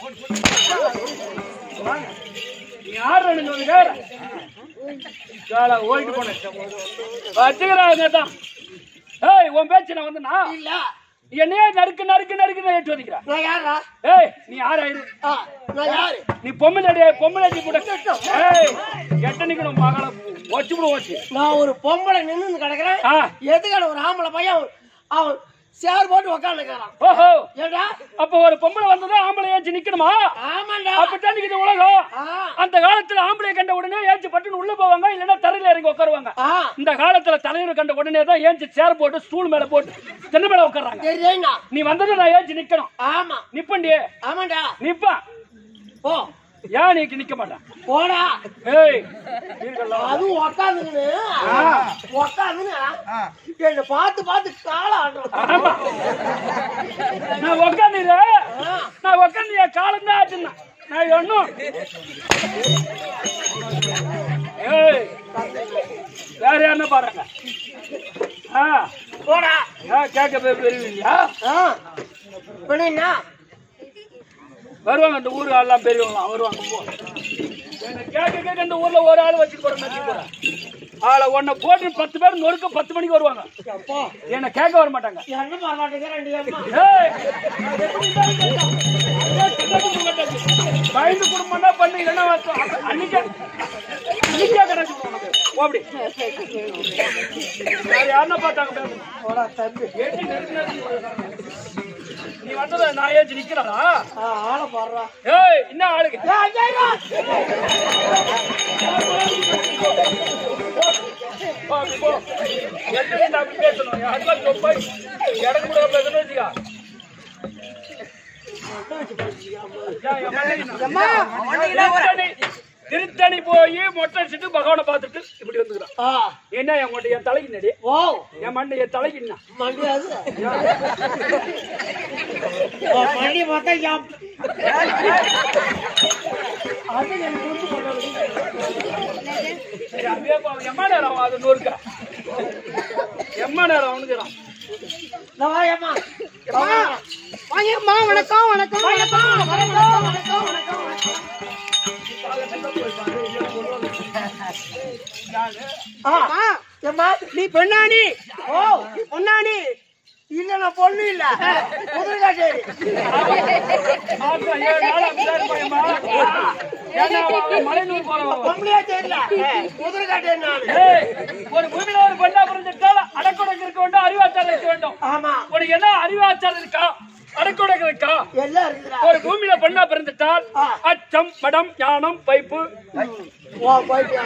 நீ யாரு எனக்கு வந்து வேற கால ஓடிட்டு போனேன் வச்சுக்கிறாங்க தான் ஏய் உன் பேச்சு நான் வந்து நான் இல்ல என்னையே நறுக்கு நறுக்கு நறுக்கு ஏற்று வதிக்கிறா நான் யாரா ஏய் நீ யாராயிரு ஆ நான் யாரு நீ பொம்மலடி பொம்மலடி கூட ஏய் எட்ட நிக்கணும் மகள வச்சு விடு வச்சு நான் ஒரு பொம்பளை நின்னு கிடக்குறேன் ஆ எதுக்கான ஒரு ஆம்பளை பையன் அவன் அவன் சேர் போட்டு உக்காந்துக்கிறான் ஓஹோ ஏண்டா அப்ப ஒரு பொம்பளை வந்ததா ஆம்பளை ஏச்சு நிக்கணுமா ஆமாண்டா அப்பதான் நிக்குது உலகம் ஆ அந்த காலத்துல ஆம்பளை கண்ட உடனே ஏஞ்சி பட்டுன்னு உள்ள போவாங்க இல்லைன்னா தரையில இறங்கி உட்காருவாங்க ஆ இந்த காலத்துல தலைவர் கண்ட உடனே தான் ஏஞ்சி சேர் போட்டு ஸ்டூல் மேல போட்டு தென்னை மேல உட்கார்றாங்க தெரியுதா நீ வந்தது நான் ஏஞ்சி நிக்கணும் ஆமா நிப்பண்டி ஆமாண்டா நிப்பான் போ ஏன் நீ நிக்க மாட்டான் போடா ஏய் இருக்கல அதுவும் உக்காந்துன்னு உக்காந்துன்னு என்ன பார்த்து பார்த்து கால ஆடுறான் ஆமா நான் உட்காந்து நான் உட்காந்து என் காலம் தான் ஆச்சுன்னா நான் ஒண்ணும் ஏய் வேற என்ன பாருங்க ஆ போடா ஏன் கேட்க போய் பெரியவில்லையா ஆ இப்ப என்ன வருவாங்க இந்த ஊரு எல்லாம் பெரியவங்களாம் வருவாங்க போ என்ன கேட்க கேட்க இந்த ஊர்ல ஒரு ஆள் வச்சுட்டு போறேன் நச்சு போறேன் ஆளை ஒன்ன போட்டு பத்து பேர் நொறுக்க பத்து மணிக்கு வருவாங்க அப்பா என்ன கேட்க வர மாட்டாங்க என்ன பாராட்டுங்க ரெண்டு அம்மா ஏய், நான் எப்படி தான் கேட்கலாம்? ஏய், சின்ன குடும்பம் கட்டாச்சு. பயந்து குடும்பம் தான் பண்ணு இல்லைன்னா வந்து அப்ப அன்னைக்கே அன்னைக்கே கிடைச்சு உனக்கு போ அப்படி வேற யாருன்னா பார்த்தாங்க பேசுங்க. போடா தம்பி ஏற்றி நெருங்கி நெருங்கி போறாங்க. நீ வந்தத நான் ஏற்றி நிக்கிறாரா ஆ ஆளை பாடுறா ஏய் என்ன ஆளுங்க ஏய் அஞ்சாயிரம் போ, அப்படி போ. எத்தனை இந்த அப்படி பேசணும் என் husband ரொம்ப போய் இடக்கு கூட பேசணும் வச்சுக்கா ஏன் என் மனைவி நான் திருத்தணி திருத்தணி போய் மொட்டை அடிச்சுட்டு பகவானை பார்த்துட்டு இப்படி வந்துக்கிறான் ஆ என்ன என் மொட்டை என் தலைக்கு நடி ஓ என் மண்டை என் தலைக்கு என்ன மண்டியாது ஓ மண்டி பார்த்தா யாம் அது எனக்கு புரிஞ்சு போடுறது சரி, அப்படியே போ. எம்மா நேரம் அது நூறுக்கா எம்மா நேரம் அவனுக்குறான் நான் வாயம்மா வாங்கம்மா வணக்கம் வணக்கம் வணக்கம் வணக்கம் வணக்கம் வணக்கம் ஆ ஏம்மா நீ பெண்ணாணி ஓ பொன்னாணி இல்ல நான் பொண்ணு இல்ல குதிரைக்காட்டேரி ஆமா, ஏழு நாள் அப்படிதான் இருப்பாயம்மா. ஏன்னா, அவன் மலையனூர் போறவன். பொம்பளையா தெரியல குதிரைக்காட்டேரி நானு ஏய், ஒரு பூமியில ஒரு பெண்ணா பிறந்துட்டால் அடக்குடக்கு இருக்க வேண்டும் அறிவாச்சாரம் இருக்க வேண்டும் ஆமா உனக்கு என்ன அறிவாச்சாரம் இருக்கா அடக்குடக்கு இருக்கா எல்லாம் இருக்குதுடா ஒரு பூமியில பெண்ணா பிறந்துட்டால் ஆ. அச்சம் படம் யானம் பைப்பு ஓ போயிட்டு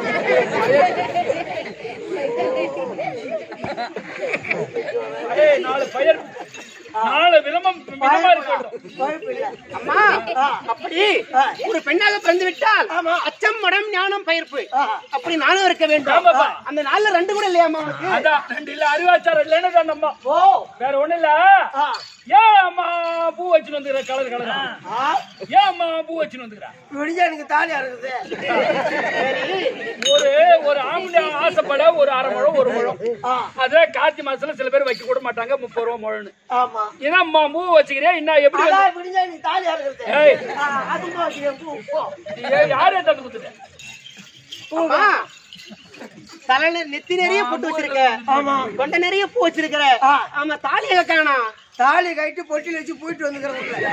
ஏய், நாலு பயிர் நாலு விலமம் மிதமா இருக்க வேண்டும் வாய்ப்பு இல்ல அம்மா அப்படி ஆ. ஒரு பெண்ணாக பிறந்து விட்டால் ஆமா. அச்சம் மடம் ஞானம் பயிர்ப்பு ஆ. அப்படி நானும் இருக்க வேண்டும் ஆமாப்பா. அந்த நாள்ல ரெண்டு கூட இல்லையாம்மா உனக்கு அதான் ரெண்டு இல்ல அறிவாச்சாரம் இல்லைன்னு சொன்னம்மா ஓ வேற ஒண்ணு இல்ல ஆ ஏன் அம்மா பூ வச்சுன்னு வந்துக்கிற கலர் கலரா ஆ ஏன் அம்மா பூ வச்சுன்னு வந்துக்கிறா விடிஞ்சா எனக்கு தாலியா இருக்குது ஒரு ஒரு ஆம்பளை ஆசைப்பட ஒரு அரை முழம் ஒரு முழம் அதே கார்த்தி மாசத்துல சில பேர் வைக்க கூட மாட்டாங்க முப்பது ரூபா முழம்னு ஆமா ஏன்னா ம- மூ வச்சுக்கிறேன் என்ன எப்படி வந்து- அதான் விடிஞ்சா நீ தாலி அறுக்கிறது ஏய் ஆ, அதுமா வைக்கிறேன் பூ போ ஏய், யாரே தந்து கொடுத்துட்டேன் ஆமா தலையில நெத்தி நிறைய போட்டு வச்சிருக்க ஆமா கொண்ட நிறைய பூ வச்சிருக்கிற ஆமா தாலி எங்க காணோம் தாலி கைட்டு பொட்டியில் வச்சு போயிட்டு வந்துக்கிறேன்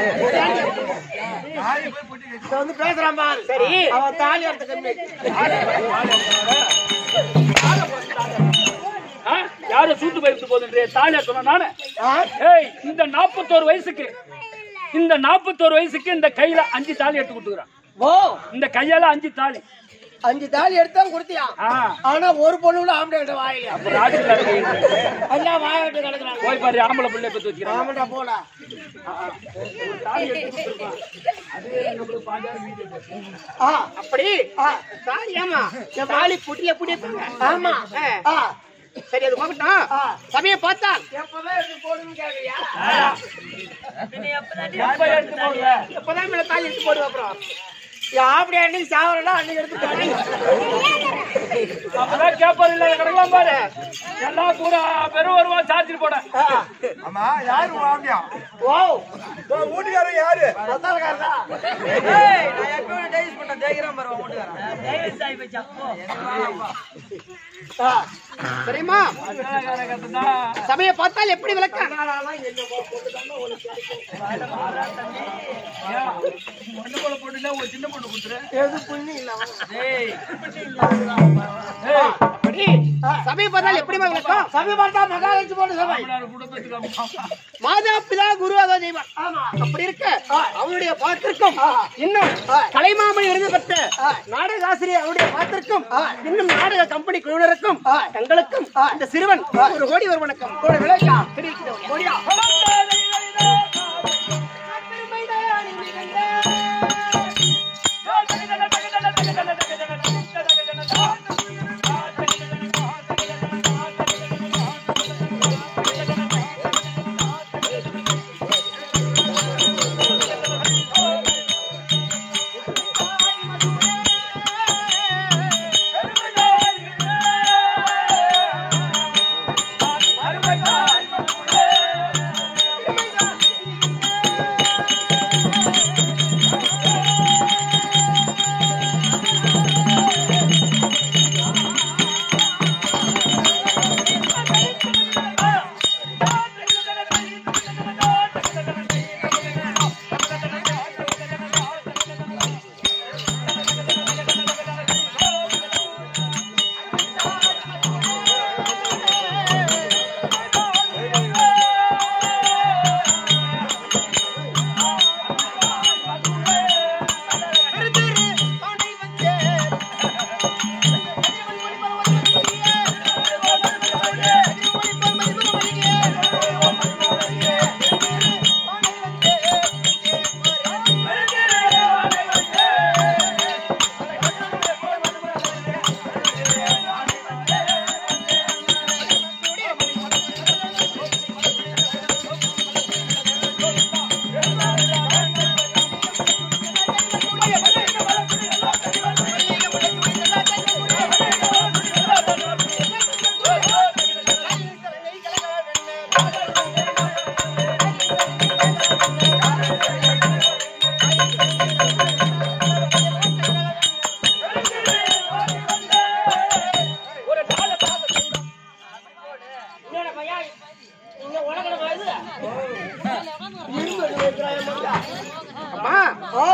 வந்து பேசுறான் பாரு சரி அவன் தாலி அறுத்த கம்மி ஆ? யாரும் சூட்டு பயிர்த்து போதுன்றே தாலியா சொன்ன நானு ஏய் இந்த நாற்பத்தோரு வயசுக்கு இந்த நாற்பத்தோரு வயசுக்கு இந்த கையில அஞ்சு தாலி எடுத்து கொடுத்துக்கிறான் ஓ இந்த கையால அஞ்சு தாலி அஞ்சு தாலி எடுத்தா கொடுத்தியா ஆ ஆனா ஒரு பொண்ணு கூட ஆம்பளை கிட்ட வாயிலையா ராசியில் இருக்கு. எல்லாம் வாய விட்டு கிடக்குறாங்க போய் பாரு ஆம்பளை பிள்ளை பத்தி வச்சுக்கிறான் ஆமாடா போடா ஆ, அப்படி ஆ, தாலி ஆமா தாலி புட்டிய புட்டிய ஆமா ஆ, சரி அது போகட்டும் சமய பார்த்தா எப்பதான் எடுத்து போடுன்னு கேக்குறியா எப்ப எடுத்து போடுற? எப்பதான் மேல தாலி எடுத்து போடுவ அப்புறம் அப்படி அன்னைக்கு சாவரா அன்னைக்கு எடுத்து போடு அப்பதான் கேப்பாரு இல்ல கிடக்கலாம் பாரு எல்லாம் கூட வெறும் ஒரு ரூபா சார்ஜ் போட ஆமா யாரு வாமியா ஓ வீட்டுக்காரன் யாரு மசாலக்காரதா ஆ, சரிம்மா சமய பார்த்தால் எப்படி விளக்க ஒண்ணு போல போட்டுல ஒரு சின்ன பொண்ணு கொடுத்துரு எது புண்ணி இல்ல ஏய் அப்படி சபை பார்த்தால் எப்படி விளக்கம் சபை பார்த்தா மகாலட்சுமி போட்டு சபை குடும்பத்துக்கு அம்மா. மாதா பிதா குரு அதோ தெய்வம் அப்படி இருக்க அவனுடைய பாத்திற்கும் இன்னும் கலைமாமணி விருது பெற்ற நாடக ஆசிரியர் அவருடைய பாத்திற்கும் இன்னும் நாடக கம்பெனி குழுவினருக்கும் தங்களுக்கும் இந்த சிறுவன் ஒரு கோடி ஒரு வணக்கம் ஒரு விளையா தெரிவிக்கிறோம் கோடியா அம்மா ஓ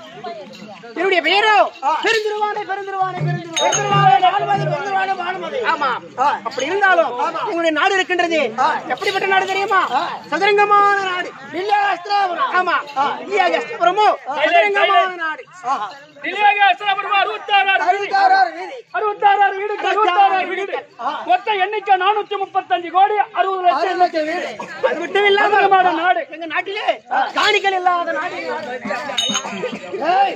என்னுடைய பெயரோ பெருந்திருவானே பெருந்திருவானே பெருந்திருவானே நாலுமதி பெருந்திருவானே வானுமதி ஆமா அப்படி இருந்தாலும் உங்களுடைய நாடு இருக்கின்றது எப்படிப்பட்ட நாடு தெரியுமா சதுரங்கமான நாடு வில்லியாஸ்திராபுரம் ஆமா வில்லியாஸ்திரபுரமோ சதுரங்கமான நாடு நிலையாக அசுரபுரம் அறுபத்தாறு வீடு. அறுபத்தாறு வீடு அறுபத்தாறு வீடு மொத்த எண்ணிக்கை நானூத்தி முப்பத்தஞ்சு கோடி அறுபது லட்சம் வீடு அது மட்டும் இல்லாம சதுரமான நாடு எங்க நாட்டிலே காணிகள் இல்லாத நாடு ஏய்,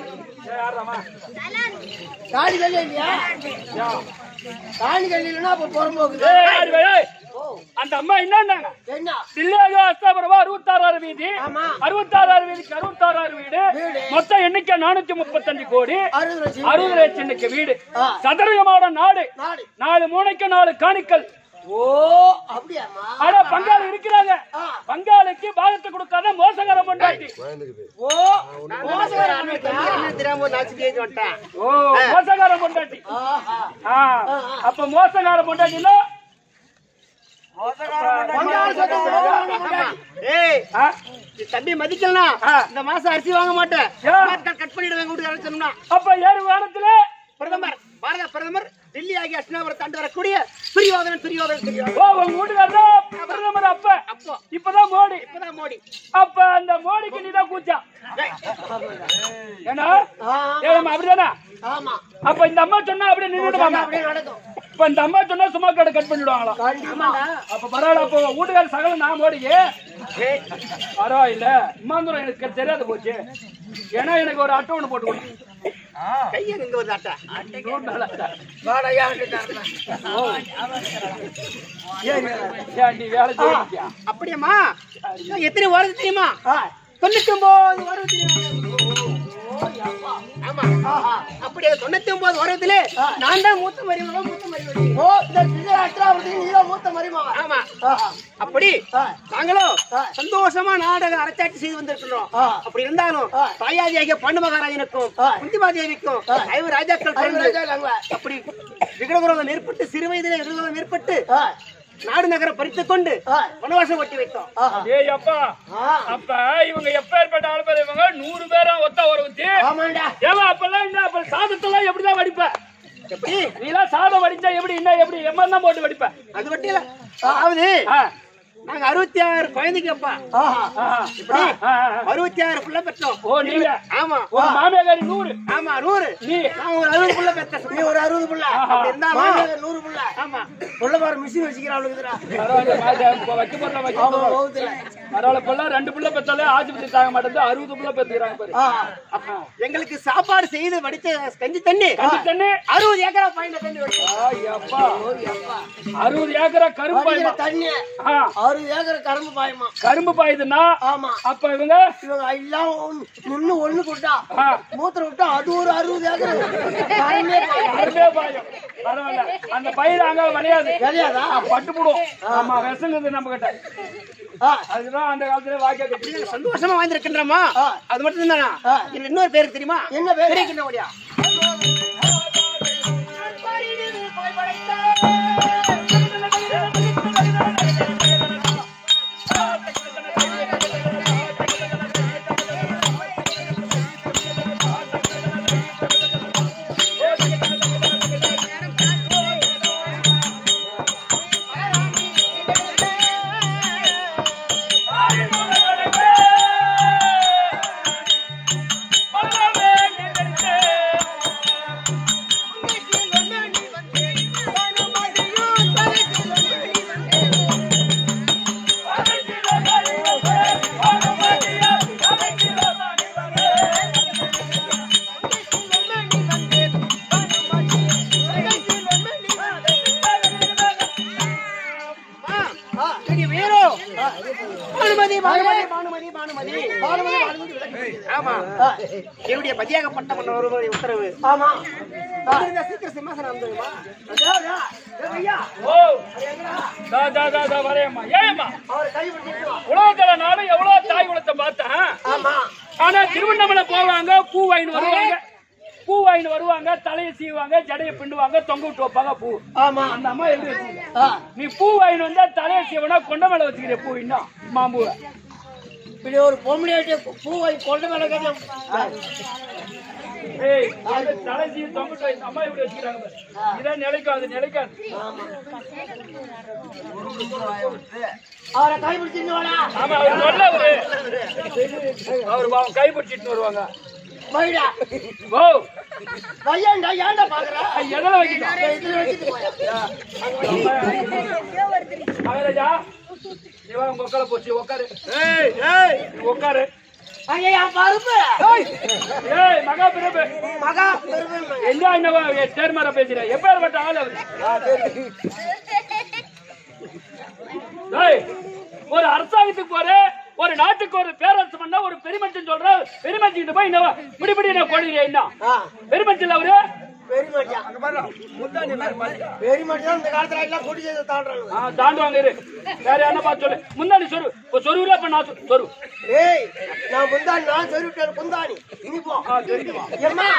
காணிகள் இல்லையா காணிகள் இல்லைன்னா அப்ப புறம்போக்கு ஏய், யாரு வே, ஏய். அந்த அம்மா என்னன்னாங்க என்ன தில்லையோ அஸ்தாபுரமா அறுபத்தாறாறு வீதி ஆமா. அறுபத்தாறாறு வீதிக்கு அறுபத்தாறாறு வீடு மொத்தம் எண்ணிக்கை நானூத்தி முப்பத்தஞ்சு கோடி அறுபது லட்சம் அறுபது லட்சம் எண்ணிக்கை வீடு ஆ. சதுரகமான நாடு நாடு நாலு மூளைக்கு நாலு காணிக்கல் ஓ அப்படியாமா ஆனா பங்காளி இருக்கிறாங்க ஆ. பங்காளிக்கு பாகத்தை கொடுக்காத மோசகாரம் கொண்டாட்டி ஓ மோசக்கார என்ன தெரியாம ஒரு நாச்சு கேட்டு வந்துட்டேன் ஓ மோசகாரம் கொண்டாட்டி ஆஹா ஆ, அப்ப மோசகாரம் கொண்டாட்டினா பங்காளி சொந்தம் ஏய் ஆ, நீ தம்பி மதிக்கலாம் ஆ. இந்த மாசம் அரிசி வாங்க மாட்டேன் ஏன்? கட் பண்ணிடுவேன் வீட்டுக்கு சொன்னா அப்ப ஏறு வாரத்துல பிரதமர் பாரத பிரதமர் டெல்லி ஆகிய அஷ்னாபுரம் தாண்டி வரக்கூடிய துரியோதனன் துரியோதனன் துரியோதனன் ஓ உங்க வீட்டுக்காரர் பிரதமர் அப்ப அப்போ இப்பதான் மோடி இப்பதான் மோடி அப்ப அந்த மோடிக்கு நீதான் கூச்சா டேய். ஏன்னா ஆ, ஏமா அப்படிதானா ஆமா அப்ப இந்த அம்மா சொன்னா அப்படியே நின்றுடுவாங்க அப்படியே நடக்கும் இப்ப இந்த அம்மா சொன்னா சும்மா கடை கட் பண்ணிடுவாங்களா கண்டிப்பாடா அப்ப பரவாயில்ல அப்ப வீட்டுக்கார சகல நான் மோடிக்கு பரவாயில்ல இம்மாந்துரம் எனக்கு தெரியாத போச்சு ஏன்னா எனக்கு ஒரு அட்டை ஒண்ணு போட்டு கொடுங்க கையை இங்க ஒரு அட்டை நூறு நாள் அட்டை. வாடகையா ஏன் நீ வேலை செய்ய அப்படியாம்மா எத்தனை வருது தெரியுமா தொண்ணூத்தி ஒன்பது வருது தெரியுமா ஆமா அப்படியே தொண்ணூத்தி ஒன்பது வருடத்துல நான் தான் மூத்த மருமகன் மூத்த மருமகன் ஓ இந்த விஜய் அற்றாவது நீதான் மூத்த மருமகன் ஆமா அப்படி நாங்களும் சந்தோஷமா நாடக அரசாட்சி செய்து வந்திருக்கிறோம் அப்படி இருந்தாலும் தாயாதியாகிய பண்டு மகாராஜனுக்கும் குந்திமா தேவிக்கும் ஐவர் ராஜாக்கள் பிறந்து அப்படி விகடகுரோதம் ஏற்பட்டு சிறு வயதிலே விகடகுரோதம் ஏற்பட்டு நாடு நகரம் பறித்துக் கொண்டு வனவாசம் ஒட்டி வைத்தோம் ஏய் அப்பா அப்ப இவங்க எப்பேற்பட்ட ஆள் பேர் இவங்க நூறு பேரா ஒத்த ஒரு ஊத்தி ஆமாண்டா ஏமா அப்பெல்லாம் என்ன அப்ப சாதத்தெல்லாம் எப்படிதான் வடிப்ப எப்படி நீ எல்லாம் சாதம் வடிச்சா எப்படி என்ன எப்படி எம்மன் தான் போட்டு வடிப்ப அது மட்டும் இல்ல அதாவது ஆ, நாங்க அறுபத்தி ஆறு குழந்தைக்கு அப்பா ஆ, இப்படி ஆ, ஆ. அறுபத்தி ஆறு புள்ள பெற்றோம் ஓ நீங்க ஆமா உங்க மாமியாரி நூறு ஆமா நூறு நீ நான் ஒரு அறுபது புள்ள பெற்ற நீ ஒரு அறுபது புள்ள அப்படி இருந்தாலும் நூறு புள்ள ஆமா புள்ள பாரு மிஷின் வச்சுக்கிறாள் பரவாயில்ல, மாதா, இப்ப வைக்க போறேன், வைக்க போறேன். பரவாயில்ல, இப்பெல்லாம் ரெண்டு புள்ள பெத்தாலே ஆஸ்பத்திரி தாங்க மாட்டேங்குது அறுபது புள்ள பெத்துக்கிறாங்க பாரு எங்களுக்கு சாப்பாடு செய்து வடிச்ச கஞ்சி தண்ணி கஞ்சி தண்ணி அறுபது ஏக்கரா பாயிண்ட் தண்ணி வடிச்சோம். ஆய் அப்பா. அறுபது ஏக்கரா கரும்பு பாயுமா? தண்ணி ஆ, அறுபது ஏக்கர் கரும்பு பாயமா கரும்பு பாயுதுன்னா ஆமா அப்ப இவங்க இவங்க எல்லாம் நின்னு ஒண்ணு கொடுத்தா ஆ, மூத்திரம் விட்டா அது ஒரு அறுபது ஏக்கர் கரும்பே பாயும். கரும்பே பாயும் பரவாயில்ல அந்த பயிர் அங்க விளையாது தெரியாதா பட்டு போடும் ஆமா விஷங்குது நம்ம கிட்ட ஆ. அதுதான் அந்த காலத்துல வாக்கிய கட்டி சந்தோஷமா வாழ்ந்திருக்கின்றமா அது மட்டும் தானா இதுல இன்னொரு பேருக்கு தெரியுமா என்ன பேர் பெரிய கிண்ணவடியா பானுமதி பானுமதி பானுமதி பானுமதி பானுமதி பானுமதி ஆமா என்னுடைய பதியாகப்பட்ட பண்ண ஒருவருடைய உத்தரவு ஆமா சீக்கிரம் சிம்மாசனம் வந்துருமா ஓ தா தா தா தா வரேம்மா ஏம்மா அவர் கைவிட்டு உலகத்துல நானும் எவ்வளவு தாய் குலத்தை பார்த்தேன் ஆமா ஆனா திருவண்ணாமலை போவாங்க பூ வாங்கிட்டு வருவாங்க பூ வாங்கிட்டு வருவாங்க தலையை சீவாங்க ஜடையை பிண்டுவாங்க தொங்க விட்டு வைப்பாங்க பூ ஆமா அந்த அம்மா எப்படி வச்சுக்க நீ பூ வாங்கிட்டு வந்தா தலையை சீவனா கொண்ட மேல வச்சுக்கிற பூ இன்னும் மாம்பூவை இப்படி ஒரு பொம்பளையாட்டி பூவை கொண்டு மேல கட்டி ஏய் அந்த தலை சீவி தொங்கிட்டு வை. இந்த அம்மா எப்படி வச்சுக்கிறாங்க பாரு. இதான் நிலைக்கும் அது நிலைக்காது அவரை கைப்பிடிச்சிருந்தோடா ஆமா அவர் நல்லவரு அவர் பாவம் கை பிடிச்சிட்டு வருவாங்க வைடா ஓ வையாண்டா ஏன்டா பாக்குற எதில் வைக்கணும் இதுல வச்சுட்டு போயா மகாராஜா இவ உங்க உட்கார போச்சு உட்காரு ஏய் ஏய் நீ உட்காரு ஐயா பருப்பு ஏய் மகா பிரபு மகா பெருமை எங்க என்னவா சேர்மார பேசுற எப்பேற்பட்ட ஆள் அவரு டேய், ஒரு அரசாங்கத்துக்கு போற ஒரு நாட்டுக்கு ஒரு பேரரசு பண்ணா ஒரு பெருமச்சன் சொல்ற பெருமச்சிக்கிட்ட போய் என்ன இப்படி இப்படி என்ன கொள்கிறீங்க என்ன பெருமச்சல் அவரு வெரி மச்சான் வெரி மச்சான் இந்த காலத்துல எல்லாம் கூட்டி சேர்த்து தாண்டுறாங்க ஆ, தாண்டுவாங்க இரு வேற என்னப்பா சொல்லு முன்னாடி சொரு இப்போ சொருவுல இப்ப நான் சொ- சொரு ஏய் நான் முந்தாணி நான் சொல்லிவிட்டேன் குந்தாணி நீ போ எம்மா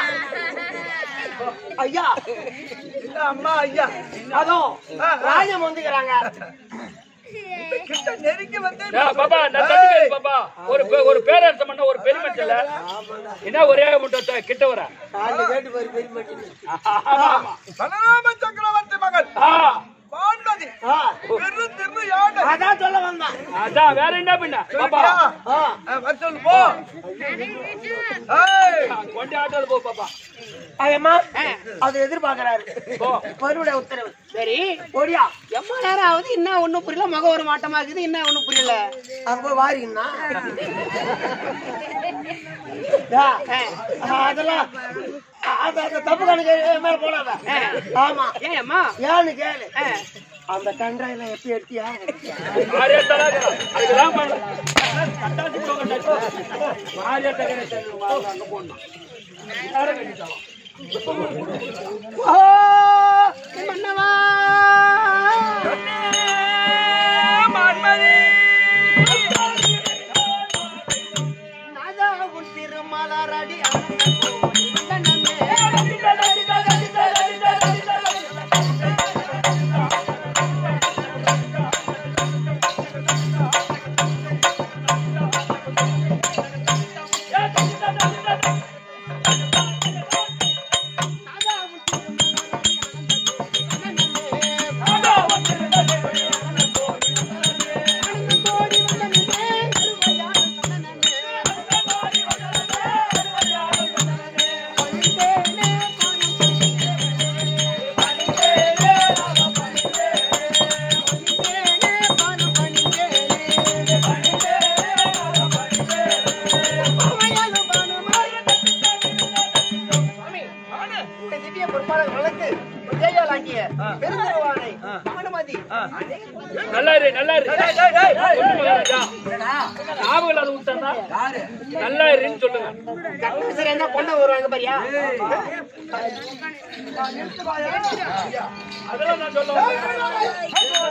ஐயா அம்மா ஐயா அதோ ராஜம் வந்துக்கிறாங்க கிட்ட நெருங்கி வந்து ஏ, பாப்பா நான் தட்டுக்கேளு பாப்பா ஒரு பே- ஒரு பேரரசு பண்ண ஒரு பெருமச்சல்ல என்ன ஒரே முட்டை கிட்ட வர காலைல கேட்டு போய் பெரிய மச்சான் ஆமா, ஆமா. பலராம சக்கரவர்த்தி மகன் ஆ, பாண்டதி ஆ, பெரு திரு யானை அதான் சொல்ல வந்தேன் அதான் வேற என்ன பண்ண பாப்பா ஆ, வர சொல்லு போ ஏய் கொண்டு ஆட்டோல போ பாப்பா ஐயம்மா அதை எதிர்பார்க்கறாரு போ மறுபடிய உத்தரவு சரி ஓடியா எம்மா நேரம் ஆகுது என்ன ஒண்ணும் புரியல முகம் ஒரு மாட்டமா இருக்குது என்ன ஒண்ணும் புரியல அங்க போய் வாரிங்கண்ணா யா, ஆ, அதெல்லாம் அந்த அந்த தப்பு கணக்கு என் மேல போடாத ஆமா ஏன் அம்மா ஏன்னு கேளு அந்த கன்றாயில எப்படி எடுத்தியா மாரியா தராதரா அதுதான் பண்ண கட்டாசி போக மாரியா தகர அங்க போடணும் யாரும் கட்டிட்டாலும் மன்னவா நாதா உன் திருமலரடி இந்த திவ்ய பொறுப்பாளர் வழக்கு விஜயாலாங்கிய பெருந்தருவானை பானுமதி நல்லா இரு நல்லா இரு சொல்லு மகாராஜா ஞாபகம் இல்லாத விட்டானா நல்லா இருன்னு சொல்லுங்க கட்டணம் சரி என்ன பொண்ணு வருவாங்க பாரியா அதெல்லாம் நான் சொல்ல வரேன்.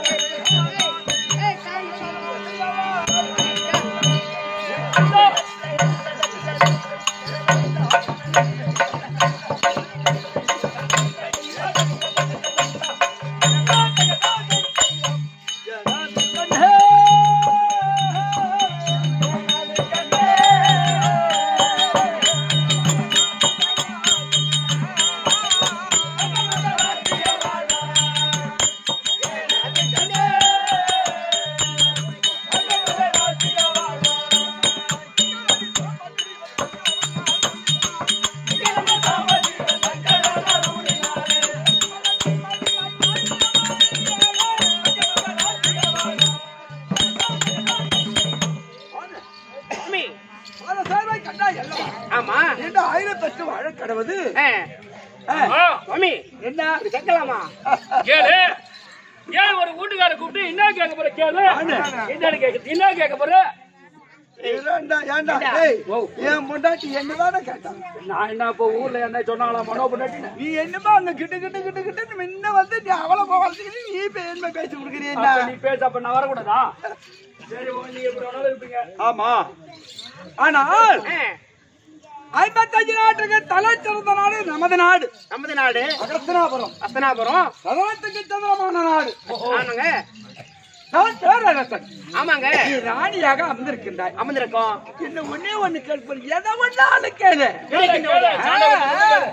பல சேர்வை கண்டா எல்லாம் ஆமா இந்த ஆயிரத்தெட்டு வாழ கடவுது ஆ, மம்மி என்ன கேட்கலாமா கேளு ஏன் ஒரு வீட்டுக்கார கூப்பிட்டு என்ன கேட்க போற கேளு என்னன்னு கேட்க என்ன கேட்க போற ஏண்டா ஏண்டா ஏய் என் பொண்டாட்டி என்னதானே கேட்டான் நான் என்ன இப்போ ஊர்ல என்ன சொன்னாங்களா மனோ பண்ணாட்டின்னு நீ என்னமா அங்க கிட்ட கிட்ட கிட்ட கிட்ட முன்ன வந்து நீ அவளை போகிறதுக்கு நீ இப்ப என்ன பேசி கொடுக்குறீங்க அப்ப நீ பேச அப்ப நான் வரக்கூடாதா சரி உங்க நீங்க எப்படி வேணாலும் இருப்பீங்க ஆமா ஆனால் ஐம்பத்தஞ்சு நாட்டுக்கு தலை சிறந்த நாடு நமது நாடு நமது நாடு அகஸ்தனாபுரம் அஸ்தனாபுரம் சதனத்துக்கு சந்திரமான நாடு ஆமாங்க நான் பேரரசன் ஆமாங்க நீ ராணியாக அமர்ந்திருக்கின்றாய் அமர்ந்திருக்கோம் என்ன ஒண்ணே ஒண்ணு கேட்பது எதை ஒண்ணாலும் கேளு கேளு, கேளு, சாண்டை வச்சு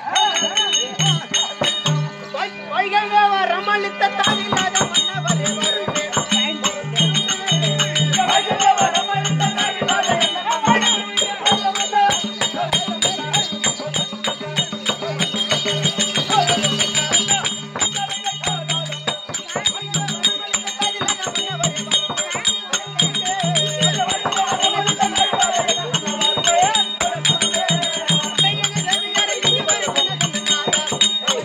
கேளு. ரமளித்த தாயில்லாத மன்னவரே வருக. Thank you.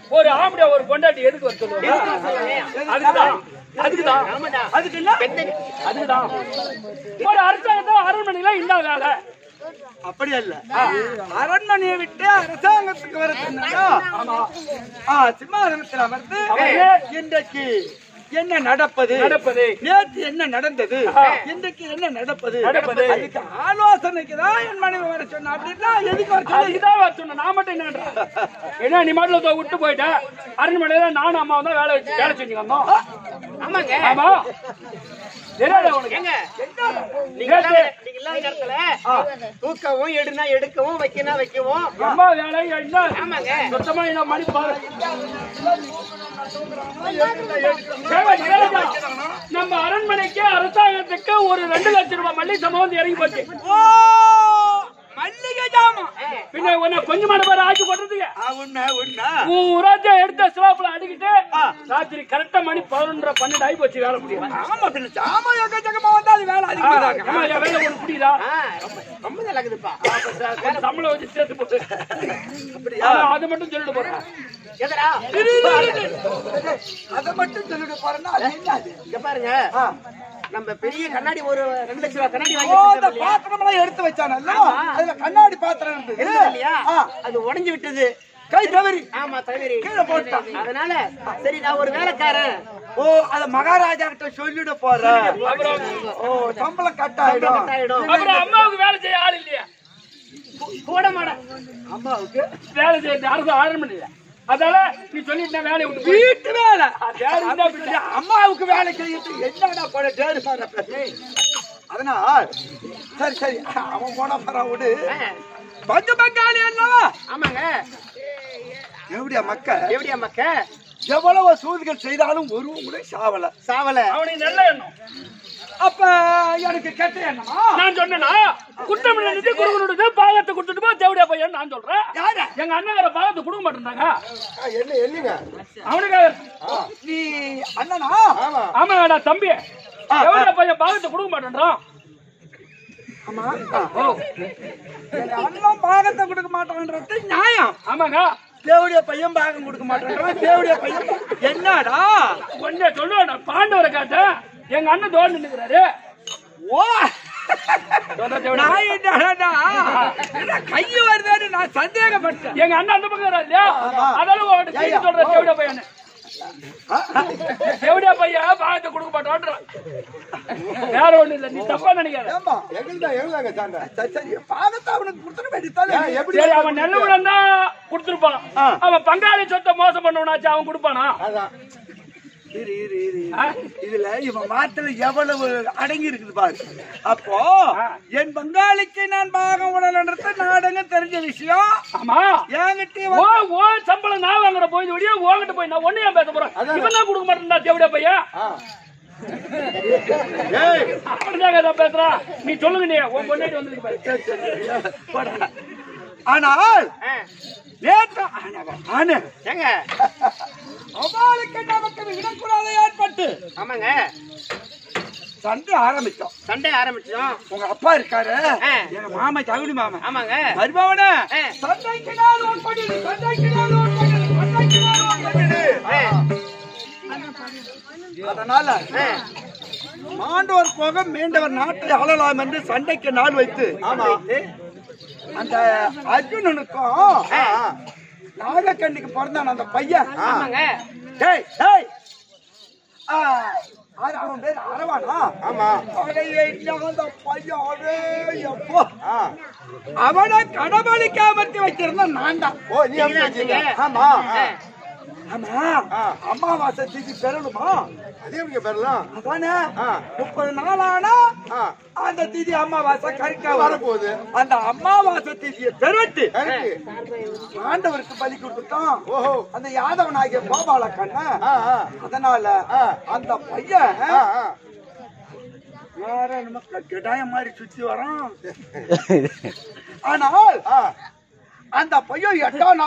ஒரு ஆம்பளை ஒரு பொண்டாட்டி எதுக்கு வர சொல்லுவாங்க அதுக்குதான் அதுக்குதான் அதுக்கு என்ன அதுக்குதான் ஒரு அரசாங்கத்தை அரண்மனையில இந்த வேலை அப்படி அல்ல அரண்மனையை விட்டு அரசாங்கத்துக்கு வருதுன்னா ஆ சிம்மாசனத்தில் அமர்ந்து அமர்ந்து இன்றைக்கு என்ன நடப்பது நடப்பது. நேற்று என்ன நடந்தது இன்றைக்கு என்ன நடப்பது நடப்பது. அதுக்கு ஆலோசனைக்கு தான் என் மனைவி வர சொன்னா அப்படின்னா எதுக்கு வர சொன்னா அதுக்குதான் வர சொன்னேன் நான் மட்டும் என்னன்றேன் என்ன நீ மட்டும் இதோ விட்டு போயிட்ட அரண்மனையில நானும் அம்மாவும் தான் வேலை வச்சு வேலை செஞ்சு வந்தோம் ஆமாங்க ஆமா தெரியாத உனக்கு ஏங்க நீங்க நேத்து இல்லாத- நீங்க இல்லாத நேரத்துல தூக்கவும் எடுனா எடுக்கவும் வைக்கனா வைக்கவும் அம்மா வேலை என்ன ஆமாங்க. சுத்தமா என்ன மணி பாரு கேளு, கேளுடா. நம்ம அரண்மனைக்கு அரசாங்கத்துக்கு ஒரு ரெண்டு லட்சம் ரூபாய் மல்லி சம்பவம் வந்து இறங்கி போச்சு ஓ மல்லிகை ஜாமான் பின்ன உன்னை கொஞ்சமான பேர் ஆக்கி போடுறதுக்கு ஆ, உண்மை உண்மை ஊராஜா எடுத்த ஸ்லாப்ல அடிக்கிட்டு ராத்திரி கரெக்டா மணி பதினொன்றரை பன்னெண்டு ஆகி போச்சு வேலை முடியும் ஆமா பின்ன ஜாமான் எக்கச்சக்கமா வந்தா அது வேலை அதிகமா தான் ஆமா என் வேலை உனக்கு புரியுதா ஆ, ரொம்ப ரொம்ப நல்லா இருக்குதுப்பா கொஞ்சம் சம்பளம் வச்சு சேர்த்து போட்டு ஆமா, அது மட்டும் சொல்லிட்டு போறேன் எதரா அதை மட்டும் சொல்லிட்டு போறேன்னா அது என்ன அது? இங்க பாருங்க நம்ம பெரிய கண்ணாடி ஒரு ரெண்டு லட்சம் ரூபாய் கண்ணாடி வாங்கி ஓ, அந்த வச்சிருந்தோம் இல்லையா? பாத்திரம் எல்லாம் எடுத்து வச்சானல்ல ஆமா. அதுல கண்ணாடி பாத்திரம் இருந்தது இருந்தது இல்லையா ஆ, அது உடைஞ்சு விட்டது கை தவறி ஆமா தலைவரி கீழே போட்டான். அதனால சரி நான் ஒரு வேலைக்காரன் ஓ அத மகாராஜா கிட்ட சொல்லிட போற ஓ சம்பளம் கட் ஆயிடும் ஆயிடும் அப்புறம் அம்மாவுக்கு வேலை செய்ய ஆள் இல்லையா கூட மாட அம்மாவுக்கு வேலை செய்ய அரசு ஆரம்பிக்கல அதனால நீ சொல்லிட்டு வேலையை விட்டு போய். வீட்டு வேலை வேற என்ன பிள்ளை? அம்மாவுக்கு வேலை செய்யிட்டு என்னடா போட டேரு பாரு அதனால் சரி சரி அவன் போன பரா விடு பஞ்ச பங்காளி என்னவா ஆமாங்க எப்படியா மக்க எப்படியா மக்க எவ்வளவு சூதுகள் செய்தாலும் ஒருவன் கூட சாவல சாவல அவனுக்கு நல்ல எண்ணம் அப்ப எனக்கு கெட்ட எண்ணமா நான் சொன்னேன்னா குற்றம் இல்லை குடுக்கணுது பாகத்தை கொடுத்துட்டு போ தேவடியா பையன் நான் சொல்றேன் யாரு எங்க அண்ணன் வேற பாகத்தை கொடுக்க மாட்டேன்றாங்க என்ன என்னங்க அவனுக்காக நீ அண்ணனா ஆமா ஆமா நான் தம்பி தேவடியா பையன் பாகத்தை கொடுக்க மாட்டேன்றான் ஆமா எங்க அண்ணன் பாகத்தை கொடுக்க மாட்டான்றது நியாயம் ஆமாங்க தேவடிய பையன் பாகம் கொடுக்க மாட்டான் தேவடிய பையன் என்னடா கொஞ்சம் சொல்லுவேன் நான் பாண்டவரை காட்டேன் எங்க அண்ணன் தோல் நின்னுக்கிறாரு ஓ தோண்டா தேவடியா. நான் என்னடா என்ன கை வருதான்னு நான் சந்தேகப்பட்டேன் எங்க அண்ணன் அந்த பக்கம் இல்லையா அதனால உன்கிட்ட சீட்டு சொல்ற தேவடியா பையன் தேவடியா பையன் பாகத்தை கொடுக்க மாட்டான்றான் வேற ஒண்ணு இல்ல நீ தப்பா நினைக்காத ஏம்பா எங்கள்தான் எங்களாங்க சாண்டா சரி சரி பாகத்தை அவனுக்கு கொடுத்துட வேண்டியதானே எப்படி சரி அவன் நல்லவன் தான் கொடுத்துருப்பான் அவன் பங்காளி சொத்தை மோசம் பண்ணவனாச்சு அவன் கொடுப்பானா அதான் இரு இரு இரு ஆ? இதுல இவன் மாத்துல எவ்வளவு அடங்கி இருக்குது பாரு அப்போ என் பங்காளிக்கு நான் பாகம் உடல்ன்றது நாடங்க தெரிஞ்ச விஷயம் ஆமா என்கிட்ட ஓ ஓ சம்பளம் நான் வாங்குற போய் ஒடியா உங்ககிட்ட போய் நான் ஒண்ணு ஏன் பேச போறேன் இவன் தான் கொடுக்க மாட்டேன்டா தேவடியா பையன் அப்படிதாங்க நான் பேசுறான் நீ சொல்லுங்க நீ உன் பொண்டாட்டி வந்து பாரு ஆனால் நேற்று ஆனவன், ஆன ஏங்க அவளுக்கு நமக்கு விடக்கூடாத ஏற்பட்டு ஆமாங்க சண்டை ஆரம்பிச்சோம் சண்டை ஆரம்பிச்சோம் உங்க அப்பா இருக்காரு ஆ. எங்க மாமா தகுதி மாமா ஆமாங்க மருமவன ஆ. சண்டைக்கு நான் ஓட் பண்ணிடு சண்டைக்கு நான் ஓட் பண்ணிடு சண்டைக்கு நான் ஓட் பண்ணிடு ஆ, அதனால ஆ, மாண்டவர் போக மீண்டவர் நாட்டை ஆளலாம் என்று சண்டைக்கு நாள் வைத்து வைத்து, அந்த அர்ஜுனனுக்கும் நாகக்கண்ணிக்கு பிறந்தான் அந்த பையன் ஆமாங்க டேய் டேய் ஆ, அது அவன் பேர் அரவானா ஆமா அந்த பையன் அவனே எப்போ அவனை கடவுளுக்கு அமர்த்தி வச்சிருந்த நான் தான் ஓ நீங்க தான் வச்சீங்க. ஆமா ஆ, ஆமா அமாவாசை திதி பெறணுமா அதே எப்படி பெறலாம் அதானே முப்பது நாள் ஆனா அந்த திதி அமாவாசை கறிக்க வரப்போகுது அந்த அமாவாசை திதியை பெருட்டு ஆண்டவருக்கு பலி கொடுத்துட்டோம் ஓஹோ அந்த யாதவன் ஆகிய கோபால கண்ணன் அதனால அந்த பையன் வேற நமக்கு கிடாய மாதிரி சுத்தி வரான் ஆனால் அந்த பையன் எட்டாம் நாள்